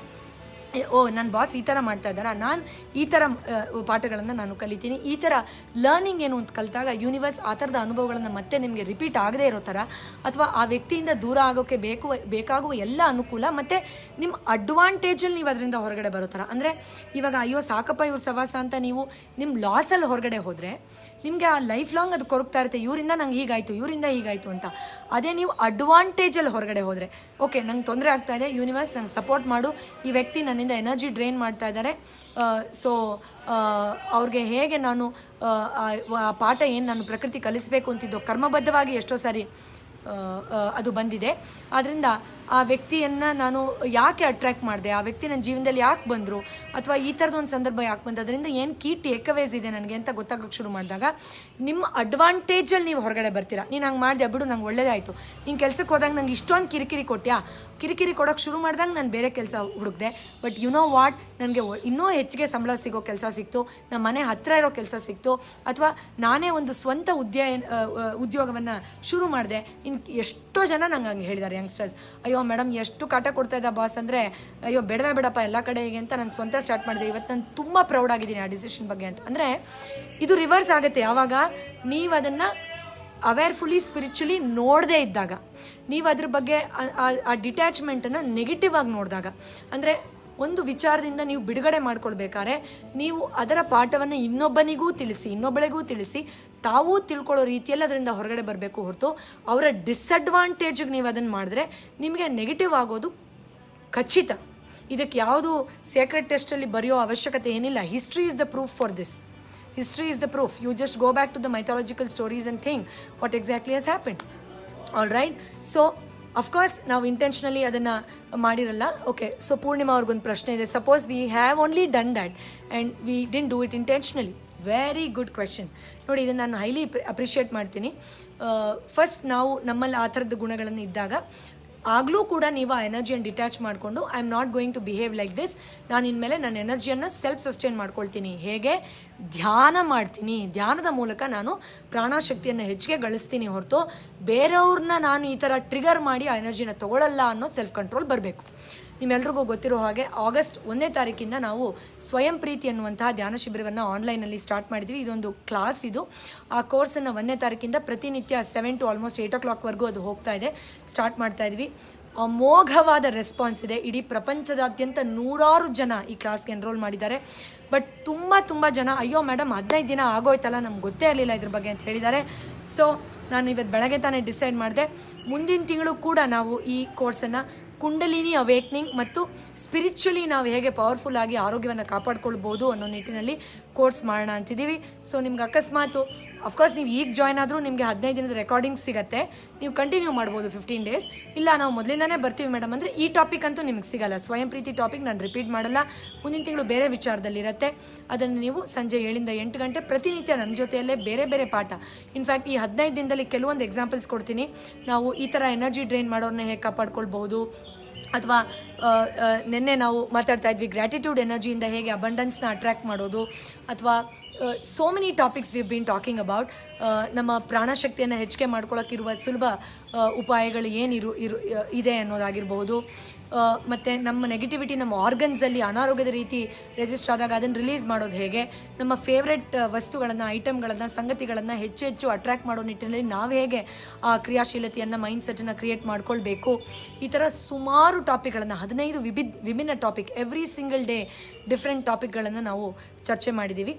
ಓ ನನ್ನ ಬಾಸ್ ಈ ಥರ ಮಾಡ್ತಾ ಇದ್ದಾರಾ ನಾನು ಈ ಥರ ಪಾಠಗಳನ್ನು ನಾನು ಕಲಿತೀನಿ ಈ ಥರ ಲರ್ನಿಂಗ್ ಏನು ಅಂತ ಕಲಿತಾಗ ಯೂನಿವರ್ಸ್ ಆ ಥರದ ಅನುಭವಗಳನ್ನು ಮತ್ತೆ ನಿಮಗೆ ರಿಪೀಟ್ ಆಗದೇ ಇರೋ ಥರ ಅಥವಾ ಆ ವ್ಯಕ್ತಿಯಿಂದ ದೂರ ಆಗೋಕ್ಕೆ ಬೇಕು ಬೇಕಾಗುವ ಎಲ್ಲ ಅನುಕೂಲ ಮತ್ತು ನಿಮ್ಮ ಅಡ್ವಾಂಟೇಜಲ್ಲಿ ನೀವು ಅದರಿಂದ ಹೊರಗಡೆ ಬರೋ ಥರ ಅಂದರೆ ಇವಾಗ ಅಯ್ಯೋ ಸಾಕಪ್ಪ ಇವ್ರ ಸವಾಸ ಅಂತ ನೀವು ನಿಮ್ಮ ಲಾಸಲ್ಲಿ ಹೊರಗಡೆ ಹೋದರೆ ನಿಮಗೆ ಆ ಲೈಫ್ ಲಾಂಗ್ ಅದು ಕೊರಗ್ತಾ ಇರುತ್ತೆ ಇವರಿಂದ ನಂಗೆ ಹೀಗಾಯಿತು ಇವರಿಂದ ಹೀಗಾಯಿತು ಅಂತ ಅದೇ ನೀವು ಅಡ್ವಾಂಟೇಜಲ್ಲಿ ಹೊರಗಡೆ ಹೋದರೆ ಓಕೆ ನಂಗೆ ತೊಂದರೆ ಆಗ್ತಾ ಇದೆ ಯೂನಿವರ್ಸ್ ನಂಗೆ ಸಪೋರ್ಟ್ ಮಾಡು ಈ ವ್ಯಕ್ತಿ ನನ್ನಿಂದ ಎನರ್ಜಿ ಡ್ರೈನ್ ಮಾಡ್ತಾ ಇದ್ದಾರೆ ಸೊ ಅವ್ರಿಗೆ ಹೇಗೆ ನಾನು ಆ, ಆ- ಆ ಪಾಠ ಏನು ನಾನು ಪ್ರಕೃತಿ ಕಲಿಸಬೇಕು ಅಂತಿದ್ದೋ ಕರ್ಮಬದ್ಧವಾಗಿ ಎಷ್ಟೋ ಸಾರಿ ಆ, ಆ, ಅದು ಬಂದಿದೆ ಆದ್ದರಿಂದ ಆ ವ್ಯಕ್ತಿಯನ್ನು ನಾನು ಯಾಕೆ ಅಟ್ರ್ಯಾಕ್ಟ್ ಮಾಡಿದೆ ಆ ವ್ಯಕ್ತಿ ನನ್ನ ಜೀವನದಲ್ಲಿ ಯಾಕೆ ಬಂದರು ಅಥವಾ ಈ ಥರದ ಒಂದು ಸಂದರ್ಭ ಯಾಕೆ ಬಂತು ಅದರಿಂದ ಏನು ಕೀ ಟೇಕವೇಸ್ ಇದೆ ನನಗೆ ಅಂತ ಗೊತ್ತಾಗೋಕ್ಕೆ ಶುರು ಮಾಡಿದಾಗ ನಿಮ್ಮ ಅಡ್ವಾಂಟೇಜಲ್ಲಿ ನೀವು ಹೊರಗಡೆ ಬರ್ತೀರಾ ನೀನು ಹಂಗೆ ಮಾಡಿದೆ ಬಿಡು ನಂಗೆ ಒಳ್ಳೇದಾಯಿತು ನೀನು ಕೆಲಸಕ್ಕೆ ಹೋದಾಗ ನಂಗೆ ಇಷ್ಟೊಂದು ಕಿರಿಕಿರಿ ಕೊಟ್ಯಾ ಕಿರಿಕಿರಿ ಕೊಡೋಕ್ಕೆ ಶುರು ಮಾಡಿದಾಗ ನಾನು ಬೇರೆ ಕೆಲಸ ಹುಡುಕ್ದೆ ಬಟ್ ಯು ನೋ ವಾಟ್ ನನಗೆ ಇನ್ನೂ ಹೆಚ್ಚಿಗೆ ಸಂಬಳ ಸಿಗೋ ಕೆಲಸ ಸಿಕ್ತು ನಮ್ಮ ಮನೆ ಹತ್ತಿರ ಇರೋ ಕೆಲಸ ಸಿಕ್ತು ಅಥವಾ ನಾನೇ ಒಂದು ಸ್ವಂತ ಉದ್ಯ ಉದ್ಯೋಗವನ್ನು ಶುರು ಮಾಡಿದೆ ಇನ್ನು ಎಷ್ಟೋ ಜನ ನಂಗೆ ಹಂಗೆ ಹೇಳಿದ್ದಾರೆ ಯಂಗ್ಸ್ಟರ್ಸ್ ಅಯ್ಯೋ ಮೇಡಮ್ ಎಷ್ಟು ಕಾಟ ಕೊಡ್ತಾ ಇದ್ದ ಬಾಸ್ ಅಂದರೆ ಅಯ್ಯೋ ಬೇಡವೇ ಬೇಡಪ್ಪ ಎಲ್ಲ ಕಡೆಗೆ ಅಂತ ನಾನು ಸ್ವಂತ ಸ್ಟಾರ್ಟ್ ಮಾಡಿದೆ ಇವತ್ತು ನಾನು ತುಂಬ ಪ್ರೌಡ್ ಆಗಿದ್ದೀನಿ ಆ ಡಿಸಿಷನ್ ಬಗ್ಗೆ ಅಂತ ಅಂದರೆ ಇದು ರಿವರ್ಸ್ ಆಗುತ್ತೆ ಯಾವಾಗ ನೀವು ಅದನ್ನು ಅವೇರ್ಫುಲಿ ಸ್ಪಿರಿಚುಲಿ ನೋಡದೇ ಇದ್ದಾಗ ನೀವು ಅದ್ರ ಬಗ್ಗೆ ಆ- ಆ- ಆ ಡಿಟ್ಯಾಚ್ಮೆಂಟನ್ನು ನೆಗೆಟಿವ್ ಆಗಿ ನೋಡಿದಾಗ ಅಂದರೆ ಒಂದು ವಿಚಾರದಿಂದ ನೀವು ಬಿಡುಗಡೆ ಮಾಡ್ಕೊಳ್ಬೇಕಾದ್ರೆ ನೀವು ಅದರ ಪಾಠವನ್ನು ಇನ್ನೊಬ್ಬನಿಗೂ ತಿಳಿಸಿ ಇನ್ನೊಬ್ಬಳಿಗೂ ತಿಳಿಸಿ ತಾವೂ ತಿಳ್ಕೊಳ್ಳೋ ರೀತಿಯಲ್ಲಿ ಅದರಿಂದ ಹೊರಗಡೆ ಬರಬೇಕು ಹೊರತು ಅವರ ಡಿಸ್ಅಡ್ವಾಂಟೇಜಿಗೆ ನೀವು ಅದನ್ನು ಮಾಡಿದ್ರೆ ನಿಮಗೆ ನೆಗೆಟಿವ್ ಆಗೋದು ಖಚಿತ ಇದಕ್ಕೆ ಯಾವುದು ಸೇಕ್ರೆಟ್ ಟೆಸ್ಟಲ್ಲಿ ಬರೆಯೋ ಅವಶ್ಯಕತೆ ಏನಿಲ್ಲ history is the proof for this history is the proof you just go back to the mythological stories and think what exactly has happen all right so of course ನಾವು ಇಂಟೆನ್ಷನಲಿ ಅದನ್ನು ಮಾಡಿರಲ್ಲ ಓಕೆ ಸೊ ಪೂರ್ಣಿಮಾ ಅವ್ರಿಗೊಂದು ಪ್ರಶ್ನೆ ಇದೆ suppose we have only done that and we didn't do it intentionally very good question ನೋಡಿ ಇದನ್ನು ನಾನು highly appreciate ಮಾಡ್ತೀನಿ ಫಸ್ಟ್ ನಾವು ನಮ್ಮಲ್ಲಿ ಆ ಥರದ ಗುಣಗಳನ್ನು ಇದ್ದಾಗ ಆಗಲೂ ಕೂಡ ನೀವು ಆ ಎನರ್ಜಿಯನ್ನು ಡಿಟ್ಯಾಚ್ ಮಾಡಿಕೊಂಡು I am not going to behave like this ನಾನು ಇನ್ಮೇಲೆ ನನ್ನ ಎನರ್ಜಿಯನ್ನು ಸೆಲ್ಫ್ ಸಸ್ಟೈನ್ ಮಾಡ್ಕೊಳ್ತೀನಿ ಹೇಗೆ ಧ್ಯಾನ ಮಾಡ್ತೀನಿ ಧ್ಯಾನದ ಮೂಲಕ ನಾನು ಪ್ರಾಣಶಕ್ತಿಯನ್ನು ಹೆಚ್ಚಿಗೆ ಗಳಿಸ್ತೀನಿ ಹೊರತು ಬೇರೆಯವ್ರನ್ನ ನಾನು ಈ ಥರ ಟ್ರಿಗರ್ ಮಾಡಿ ಆ ಎನರ್ಜಿನ ತಗೊಳ್ಳಲ್ಲ ಅನ್ನೋ ಸೆಲ್ಫ್ ಕಂಟ್ರೋಲ್ ಬರಬೇಕು ನಿಮ್ಮೆಲ್ರಿಗೂ ಗೊತ್ತಿರೋ ಹಾಗೆ ಆಗಸ್ಟ್ ಒಂದನೇ ತಾರೀಕಿಂದ ನಾವು ಸ್ವಯಂ ಪ್ರೀತಿ ಅನ್ನುವಂತಹ ಧ್ಯಾನ ಶಿಬಿರವನ್ನು ಆನ್ಲೈನಲ್ಲಿ ಸ್ಟಾರ್ಟ್ ಮಾಡಿದ್ವಿ ಇದೊಂದು ಕ್ಲಾಸ್ ಇದು ಆ ಕೋರ್ಸನ್ನು ಒಂದನೇ ತಾರೀಕಿಂದ ಪ್ರತಿನಿತ್ಯ ಸೆವೆನ್ ಟು ಆಲ್ಮೋಸ್ಟ್ ಏಯ್ಟ್ ಓ ಕ್ಲಾಕ್ವರೆಗೂ ಅದು ಹೋಗ್ತಾ ಇದೆ ಸ್ಟಾರ್ಟ್ ಮಾಡ್ತಾ ಇದ್ವಿ ಅಮೋಘವಾದ ರೆಸ್ಪಾನ್ಸ್ ಇದೆ ಇಡೀ ಪ್ರಪಂಚದಾದ್ಯಂತ ನೂರಾರು ಜನ ಈ ಕ್ಲಾಸ್ಗೆ ಎನ್ರೋಲ್ ಮಾಡಿದ್ದಾರೆ ಬಟ್ ತುಂಬ ತುಂಬ ಜನ ಅಯ್ಯೋ ಮೇಡಮ್ ಹದಿನೈದು ದಿನ ಆಗೋಯ್ತಲ್ಲ ನಮ್ಗೆ ಗೊತ್ತೇ ಇರಲಿಲ್ಲ ಇದ್ರ ಬಗ್ಗೆ ಅಂತ ಹೇಳಿದ್ದಾರೆ ಸೊ ನಾನು ಇವತ್ತು ಬೆಳಗ್ಗೆ ತಾನೇ ಡಿಸೈಡ್ ಮಾಡಿದೆ ಮುಂದಿನ ತಿಂಗಳು ಕೂಡ ನಾವು ಈ ಕೋರ್ಸನ್ನು ಕುಂಡಲಿನಿ ಅವೇಕ್ನಿಂಗ್ ಮತ್ತು ಸ್ಪಿರಿಚುಲಿ ನಾವು ಹೇಗೆ ಪವರ್ಫುಲ್ ಆಗಿ ಆರೋಗ್ಯವನ್ನು ಕಾಪಾಡ್ಕೊಳ್ಬೋದು ಅನ್ನೋ ನಿಟ್ಟಿನಲ್ಲಿ ಕೋರ್ಸ್ ಮಾಡೋಣ ಅಂತಿದ್ದೀವಿ ಸೊ ನಿಮ್ಗೆ ಅಕಸ್ಮಾತು ಅಫ್ಕೋರ್ಸ್ ನೀವು ಈಗ ಜಾಯ್ನ್ ಆದರೂ ನಿಮಗೆ ಹದಿನೈದು ದಿನದ ರೆಕಾರ್ಡಿಂಗ್ ಸಿಗುತ್ತೆ ನೀವು ಕಂಟಿನ್ಯೂ ಮಾಡ್ಬೋದು ಫಿಫ್ಟೀನ್ ಡೇಸ್ ಇಲ್ಲ ನಾವು ಮೊದಲಿಂದಾನೇ ಬರ್ತೀವಿ ಮೇಡಮ್ ಅಂದರೆ ಈ ಟಾಪಿಕ್ ಅಂತೂ ನಿಮ್ಗೆ ಸಿಗಲ್ಲ ಸ್ವಯಂ ಪ್ರೀತಿ ಟಾಪಿಕ್ ನಾನು ರಿಪೀಟ್ ಮಾಡಲ್ಲ ಮುಂದಿನ ತಿಂಗಳು ಬೇರೆ ವಿಚಾರದಲ್ಲಿ ಇರುತ್ತೆ ಅದನ್ನು ನೀವು ಸಂಜೆ ಏಳಿಂದ ಎಂಟು ಗಂಟೆ ಪ್ರತಿನಿತ್ಯ ನನ್ನ ಜೊತೆಯಲ್ಲೇ ಬೇರೆ ಬೇರೆ ಪಾಠ ಇನ್ಫ್ಯಾಕ್ಟ್ ಈ ಹದಿನೈದು ದಿನದಲ್ಲಿ ಕೆಲವೊಂದು ಎಕ್ಸಾಂಪಲ್ಸ್ ಕೊಡ್ತೀನಿ ನಾವು ಈ ಥರ ಎನರ್ಜಿ ಡ್ರೈನ್ ಮಾಡೋರನ್ನ ಹೇಗೆ ಕಾಪಾಡ್ಕೊಳ್ಬಹುದು ಅಥವಾ ನಿನ್ನೆ ನಾವು ಮಾತಾಡ್ತಾ ಇದ್ವಿ ಗ್ರ್ಯಾಟಿಟ್ಯೂಡ್ ಎನರ್ಜಿಯಿಂದ ಹೇಗೆ ಅಬಂಡೆನ್ಸ್ನ ಅಟ್ರ್ಯಾಕ್ಟ್ ಮಾಡೋದು ಅಥವಾ so many topics we been talking about ನಮ್ಮ ಪ್ರಾಣಶಕ್ತಿಯನ್ನು ಹೆಚ್ಚಿಗೆ ಮಾಡ್ಕೊಳ್ಳೋಕ್ಕಿರುವ ಸುಲಭ ಆ, ಉಪಾಯಗಳು ಏನಿರು ಇರು ಇದೆ ಅನ್ನೋದಾಗಿರ್ಬೋದು ಆ, ಮತ್ತೆ ನಮ್ಮ ನೆಗೆಟಿವಿಟಿ ನಮ್ಮ ಆರ್ಗನ್ಸಲ್ಲಿ ಅನಾರೋಗ್ಯದ ರೀತಿ ರಿಜಿಸ್ಟರ್ ಆದಾಗ ಅದನ್ನು ರಿಲೀಸ್ ಮಾಡೋದು ಹೇಗೆ ನಮ್ಮ ಫೇವ್ರೆಟ್ ವಸ್ತುಗಳನ್ನು ಐಟಮ್ಗಳನ್ನು ಸಂಗತಿಗಳನ್ನು ಹೆಚ್ಚು ಹೆಚ್ಚು ಅಟ್ರ್ಯಾಕ್ಟ್ ಮಾಡೋ ನಿಟ್ಟಿನಲ್ಲಿ ನಾವು ಹೇಗೆ ಆ ಕ್ರಿಯಾಶೀಲತೆಯನ್ನು ಮೈಂಡ್ ಸೆಟ್ಟನ್ನು ಕ್ರಿಯೇಟ್ ಮಾಡ್ಕೊಳ್ಬೇಕು ಈ ಥರ ಸುಮಾರು ಟಾಪಿಕ್ಗಳನ್ನು ಹದಿನೈದು ವಿವಿಧ ವಿಭಿನ್ನ topic every single day different ಟಾಪಿಕ್ಗಳನ್ನು ನಾವು ಚರ್ಚೆ ಮಾಡಿದ್ದೀವಿ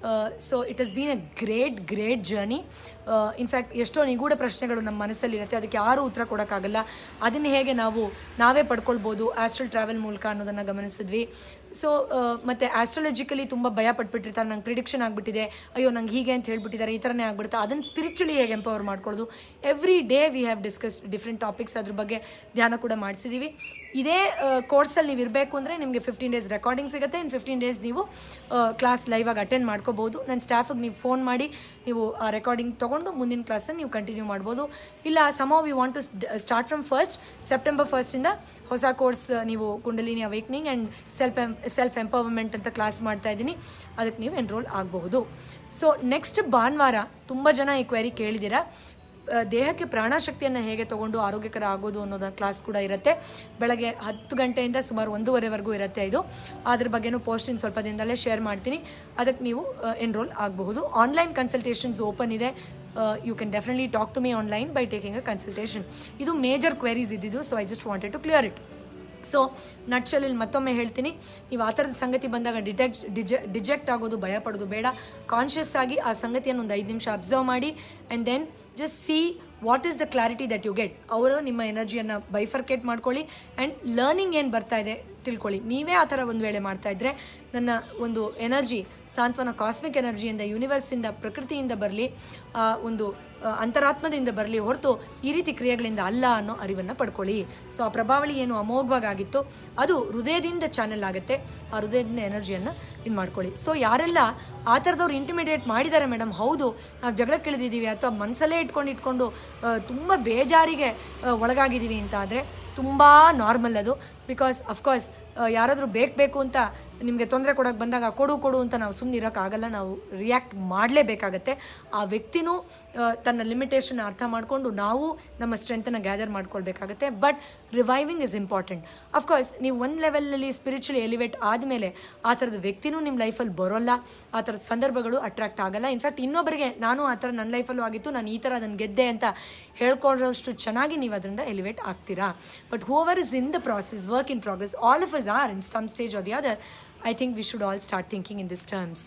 so it has been a great great journey in fact ಎಷ್ಟೋ ನಿಗೂಢ ಪ್ರಶ್ನೆಗಳು ನಮ್ಮ ಮನಸ್ಸಲ್ಲಿರುತ್ತೆ ಅದಕ್ಕೆ ಯಾರೂ ಉತ್ತರ ಕೊಡೋಕ್ಕಾಗಲ್ಲ ಅದನ್ನು ಹೇಗೆ ನಾವು ನಾವೇ ಪಡ್ಕೊಳ್ಬೋದು ಆಸ್ಟ್ರಲ್ ಟ್ರಾವೆಲ್ ಮೂಲಕ ಅನ್ನೋದನ್ನು ಗಮನಿಸಿದ್ವಿ ಸೊ ಮತ್ತು ಆಸ್ಟ್ರಾಲಜಿಕಲಿ ತುಂಬ ಭಯ ಪಟ್ಬಿಟ್ಟಿರ್ತಾರೆ ನಂಗೆ ಪ್ರಿಡಿಕ್ಷನ್ ಆಗಿಬಿಟ್ಟಿದೆ ಅಯ್ಯೋ ನಂಗೆ ಹೀಗೆ ಅಂತ ಹೇಳ್ಬಿಟ್ಟಿದ್ದಾರೆ ಈ ಥರನೇ ಆಗ್ಬಿಡುತ್ತೆ ಅದನ್ನು ಸ್ಪಿರಿಚುಲಿ ಹೇಗೆ ಎಂಪವರ್ ಮಾಡ್ಕೊಳ್ಳೋದು every day we have discuss different topics ಅದ್ರ ಬಗ್ಗೆ ಧ್ಯಾನ ಕೂಡ ಮಾಡಿಸಿದ್ದೀವಿ ಇದೇ ಕೋರ್ಸಲ್ಲಿ ನೀವು ಇರಬೇಕು ಅಂದರೆ ನಿಮಗೆ ಫಿಫ್ಟೀನ್ ಡೇಸ್ ರೆಕಾರ್ಡಿಂಗ್ ಸಿಗುತ್ತೆ ಇನ್ ಫಿಫ್ಟೀನ್ ಡೇಸ್ ನೀವು ಕ್ಲಾಸ್ ಲೈವ್ ಆಗಿ ಅಟೆಂಡ್ ಮಾಡ್ಕೋಬೋದು ನನ್ನ ಸ್ಟಾಫಿಗೆ ನೀವು ಫೋನ್ ಮಾಡಿ ನೀವು ಆ ರೆಕಾರ್ಡಿಂಗ್ ತೊಗೊಂಡು ಮುಂದಿನ ಕ್ಲಾಸನ್ನು ನೀವು ಕಂಟಿನ್ಯೂ ಮಾಡ್ಬೋದು ಇಲ್ಲ ಸಮೋ we want to start from first September ಫಸ್ಟಿಂದ ಹೊಸ ಕೋರ್ಸ್ ನೀವು ಕುಂಡಲಿನಿ ಅವೇಕ್ನಿಂಗ್ ಆ್ಯಂಡ್ ಸೆಲ್ಫ್ ಎಂ ಸೆಲ್ಫ್ ಎಂಪವರ್ಮೆಂಟ್ ಅಂತ ಕ್ಲಾಸ್ ಮಾಡ್ತಾ ಇದ್ದೀನಿ ಅದಕ್ಕೆ ನೀವು ಎನ್ರೋಲ್ ಆಗಬಹುದು ಸೊ ನೆಕ್ಸ್ಟ್ ಭಾನುವಾರ ತುಂಬ ಜನ ಈ ಕ್ವೆರಿ ಕೇಳಿದ್ದೀರಾ ಆ, ದೇಹಕ್ಕೆ ಪ್ರಾಣಶಕ್ತಿಯನ್ನು ಹೇಗೆ ತಗೊಂಡು ಆರೋಗ್ಯಕರ ಆಗೋದು ಅನ್ನೋದ ಕ್ಲಾಸ್ ಕೂಡ ಇರುತ್ತೆ ಬೆಳಗ್ಗೆ ಹತ್ತು ಗಂಟೆಯಿಂದ ಸುಮಾರು ಒಂದೂವರೆವರೆಗೂ ಇರುತ್ತೆ ಇದು ಅದ್ರ ಬಗ್ಗೆನೂ ಪೋಸ್ಟಿನ ಸ್ವಲ್ಪ ದಿನದಲ್ಲೇ ಶೇರ್ ಮಾಡ್ತೀನಿ ಅದಕ್ಕೆ ನೀವು ಎನ್ರೋಲ್ ಆಗಬಹುದು ಆನ್ಲೈನ್ ಕನ್ಸಲ್ಟೇಷನ್ಸ್ ಓಪನ್ ಇದೆ you can definitely talk to me online by taking a consultation ಇದು ಮೇಜರ್ ಕ್ವೆರೀಸ್ ಇದ್ದಿದ್ದು so I just wanted to clear it so ನಟ್ಶಲ್ಲಿ ಮತ್ತೊಮ್ಮೆ ಹೇಳ್ತೀನಿ ನೀವು ಆ ಥರದ ಸಂಗತಿ ಬಂದಾಗ ಡಿಟೆಕ್ಟ್ ಡಿಜ ಡಿಜೆಕ್ಟ್ ಆಗೋದು ಭಯ ಪಡೋದು ಬೇಡ ಕಾನ್ಷಿಯಸ್ ಆಗಿ ಆ ಸಂಗತಿಯನ್ನು ಒಂದು ಐದು ನಿಮಿಷ ಅಬ್ಸರ್ವ್ ಮಾಡಿ and then just see what is the clarity that you get ಅವರು ನಿಮ್ಮ ಎನರ್ಜಿಯನ್ನು ಬೈಫರ್ಕೇಟ್ ಮಾಡ್ಕೊಳ್ಳಿ ಆ್ಯಂಡ್ ಲರ್ನಿಂಗ್ ಏನು ಬರ್ತಾ ಇದೆ ತಿಳ್ಕೊಳ್ಳಿ ನೀವೇ ಆ ಥರ ಒಂದು ವೇಳೆ ಮಾಡ್ತಾ ಇದ್ರೆ ನನ್ನ ಒಂದು ಎನರ್ಜಿ ಸಾಂತ್ವನ ಕಾಸ್ಮಿಕ್ ಎನರ್ಜಿಯಿಂದ ಯೂನಿವರ್ಸಿಂದ ಪ್ರಕೃತಿಯಿಂದ ಬರಲಿ ಒಂದು ಆ, ಅಂತರಾತ್ಮದಿಂದ ಬರಲಿ ಹೊರತು ಈ ರೀತಿ ಕ್ರಿಯೆಗಳಿಂದ ಅಲ್ಲ ಅನ್ನೋ ಅರಿವನ್ನು ಪಡ್ಕೊಳ್ಳಿ ಸೊ ಆ ಪ್ರಭಾವಳಿ ಏನು ಅಮೋಘವಾಗಿತ್ತು ಅದು ಹೃದಯದಿಂದ ಚಾನೆಲ್ ಆಗುತ್ತೆ ಆ ಹೃದಯದಿಂದ ಎನರ್ಜಿಯನ್ನು ಇದು ಮಾಡ್ಕೊಳ್ಳಿ ಸೊ ಯಾರೆಲ್ಲ ಆ ಥರದವ್ರು ಇಂಟಿಮಿಡಿಯೇಟ್ ಮಾಡಿದ್ದಾರೆ ಮೇಡಮ್ ಹೌದು ನಾವು ಜಗಳಕ್ಕೆ ಇಳಿದಿದ್ದೀವಿ ಅಥವಾ ಮನಸ್ಸಲ್ಲೇ ಇಟ್ಕೊಂಡು ಇಟ್ಕೊಂಡು ಆ, ತುಂಬ ಬೇಜಾರಿಗೆ ಆ, ಒಳಗಾಗಿದ್ದೀವಿ ಅಂತ ಆದರೆ ತುಂಬ ನಾರ್ಮಲ್ ಅದು ಬಿಕಾಸ್ ಅಫ್ಕೋರ್ಸ್ ಯಾರಾದರೂ ಬೇಕು ಬೇಕು ಅಂತ ನಿಮಗೆ ತೊಂದರೆ ಕೊಡೋಕೆ ಬಂದಾಗ ಕೊಡು ಕೊಡು ಅಂತ ನಾವು ಸುಮ್ಮನೆ ಇರೋಕ್ಕಾಗಲ್ಲ ನಾವು ರಿಯಾಕ್ಟ್ ಮಾಡಲೇಬೇಕಾಗತ್ತೆ ಆ ವ್ಯಕ್ತಿನೂ ಆ, ತನ್ನ ಲಿಮಿಟೇಷನ್ ಅರ್ಥ ಮಾಡಿಕೊಂಡು ನಾವು ನಮ್ಮ ಸ್ಟ್ರೆಂತನ್ನು ಗ್ಯಾದರ್ ಮಾಡ್ಕೊಳ್ಬೇಕಾಗತ್ತೆ but reviving is important of course ನೀವು ಒಂದು ಲೆವೆಲ್ನಲ್ಲಿ ಸ್ಪಿರಿಚುಲಿ ಎಲಿವೇಟ್ ಆದಮೇಲೆ ಆ ಥರದ ವ್ಯಕ್ತಿನೂ ನಿಮ್ಮ ಲೈಫಲ್ಲಿ ಬರೋಲ್ಲ ಆ ಥರದ ಸಂದರ್ಭಗಳು ಅಟ್ರಾಕ್ಟ್ ಆಗಲ್ಲ ಇನ್ಫ್ಯಾಕ್ಟ್ ಇನ್ನೊಬ್ಬರಿಗೆ ನಾನು ಆ ಥರ ನನ್ನ ಲೈಫಲ್ಲೂ ಆಗಿತ್ತು ನಾನು ಈ ಥರ ಅದನ್ನು ಗೆದ್ದೆ ಅಂತ ಹೇಳ್ಕೊಳ್ಳೋಷ್ಟು ಚೆನ್ನಾಗಿ ನೀವು ಅದರಿಂದ ಎಲಿವೇಟ್ ಆಗ್ತೀರಾ but however is in the process work in progress all of is are in some stage are the other I think we should all start thinking in this terms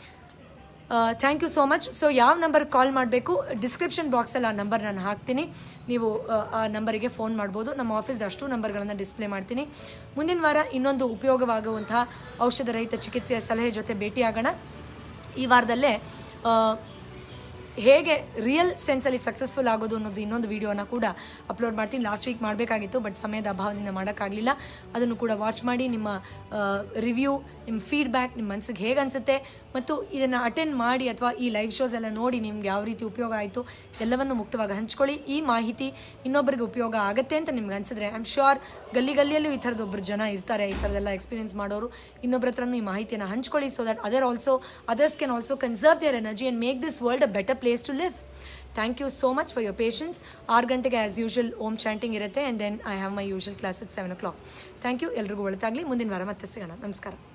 thank you so much so ಯಾವ number call ಮಾಡಬೇಕು description ಬಾಕ್ಸಲ್ಲಿ ಆ number ನಾನು ಹಾಕ್ತೀನಿ ನೀವು ಆ, ಆ ನಂಬರಿಗೆ ಫೋನ್ ಮಾಡ್ಬೋದು ನಮ್ಮ ಆಫೀಸ್ದ ಅಷ್ಟು ನಂಬರ್ಗಳನ್ನು ಡಿಸ್ಪ್ಲೇ ಮಾಡ್ತೀನಿ ಮುಂದಿನ ವಾರ ಇನ್ನೊಂದು ಉಪಯೋಗವಾಗುವಂತಹ ಔಷಧ ರಹಿತ ಚಿಕಿತ್ಸೆಯ ಸಲಹೆ ಜೊತೆ ಭೇಟಿಯಾಗೋಣ ಈ ವಾರದಲ್ಲೇ ಆ, ಹೇಗೆ ರಿಯಲ್ ಸೆನ್ಸಲ್ಲಿ ಸಕ್ಸಸ್ಫುಲ್ ಆಗೋದು ಅನ್ನೋದು ಇನ್ನೊಂದು ವಿಡಿಯೋನ ಕೂಡ ಅಪ್ಲೋಡ್ ಮಾಡ್ತೀನಿ ಲಾಸ್ಟ್ ವೀಕ್ ಮಾಡಬೇಕಾಗಿತ್ತು ಬಟ್ ಸಮಯದ ಅಭಾವದಿಂದ ಮಾಡೋಕ್ಕಾಗಲಿಲ್ಲ ಅದನ್ನು ಕೂಡ ವಾಚ್ ಮಾಡಿ ನಿಮ್ಮ ರಿವ್ಯೂ ನಿಮ್ಮ ಫೀಡ್ಬ್ಯಾಕ್ ನಿಮ್ಮ ಮನಸ್ಸಿಗೆ ಹೇಗೆ ಅನಿಸುತ್ತೆ ಮತ್ತು ಇದನ್ನು ಅಟೆಂಡ್ ಮಾಡಿ ಅಥವಾ ಈ ಲೈವ್ ಶೋಸ್ ಎಲ್ಲ ನೋಡಿ ನಿಮ್ಗೆ ಯಾವ ರೀತಿ ಉಪಯೋಗ ಆಯಿತು ಎಲ್ಲವನ್ನು ಮುಕ್ತವಾಗಿ ಹಂಚ್ಕೊಳ್ಳಿ ಈ ಮಾಹಿತಿ ಇನ್ನೊಬ್ಬರಿಗೆ ಉಪಯೋಗ ಆಗುತ್ತೆ ಅಂತ ನಿಮ್ಗೆ ಅನಿಸಿದ್ರೆ ಐ ಆಮ್ ಶ್ಯೂರ್ ಗಲ್ಲಿ ಗಲ್ಲಿಯಲ್ಲೂ ಈ ಥರದೊಬ್ಬರು ಜನ ಇರ್ತಾರೆ ಈ ಥರದೆಲ್ಲ ಎಕ್ಸ್ಪೀರಿಯನ್ಸ್ ಮಾಡೋರು ಇನ್ನೊಬ್ಬರ ಹತ್ರನೂ ಈ ಮಾಹಿತಿಯನ್ನು ಹಂಚ್ಕೊಳ್ಳಿ so that other also others can also conserve their energy and make this world a better place to live thank you so much for your patience ಆರು ಗಂಟೆಗೆ ಆ್ಯಸ್ ಯೂಶುವಲ್ ಓಮ್ ಚಾಂಟಿಂಗ್ ಇರುತ್ತೆ and then I have my usual class at seven o'clock thank you ಎಲ್ರಿಗೂ ಒಳ್ತಾಗಲಿ ಮುಂದಿನ ವಾರ ಮತ್ತೆ ಸಿಗೋಣ ನಮಸ್ಕಾರ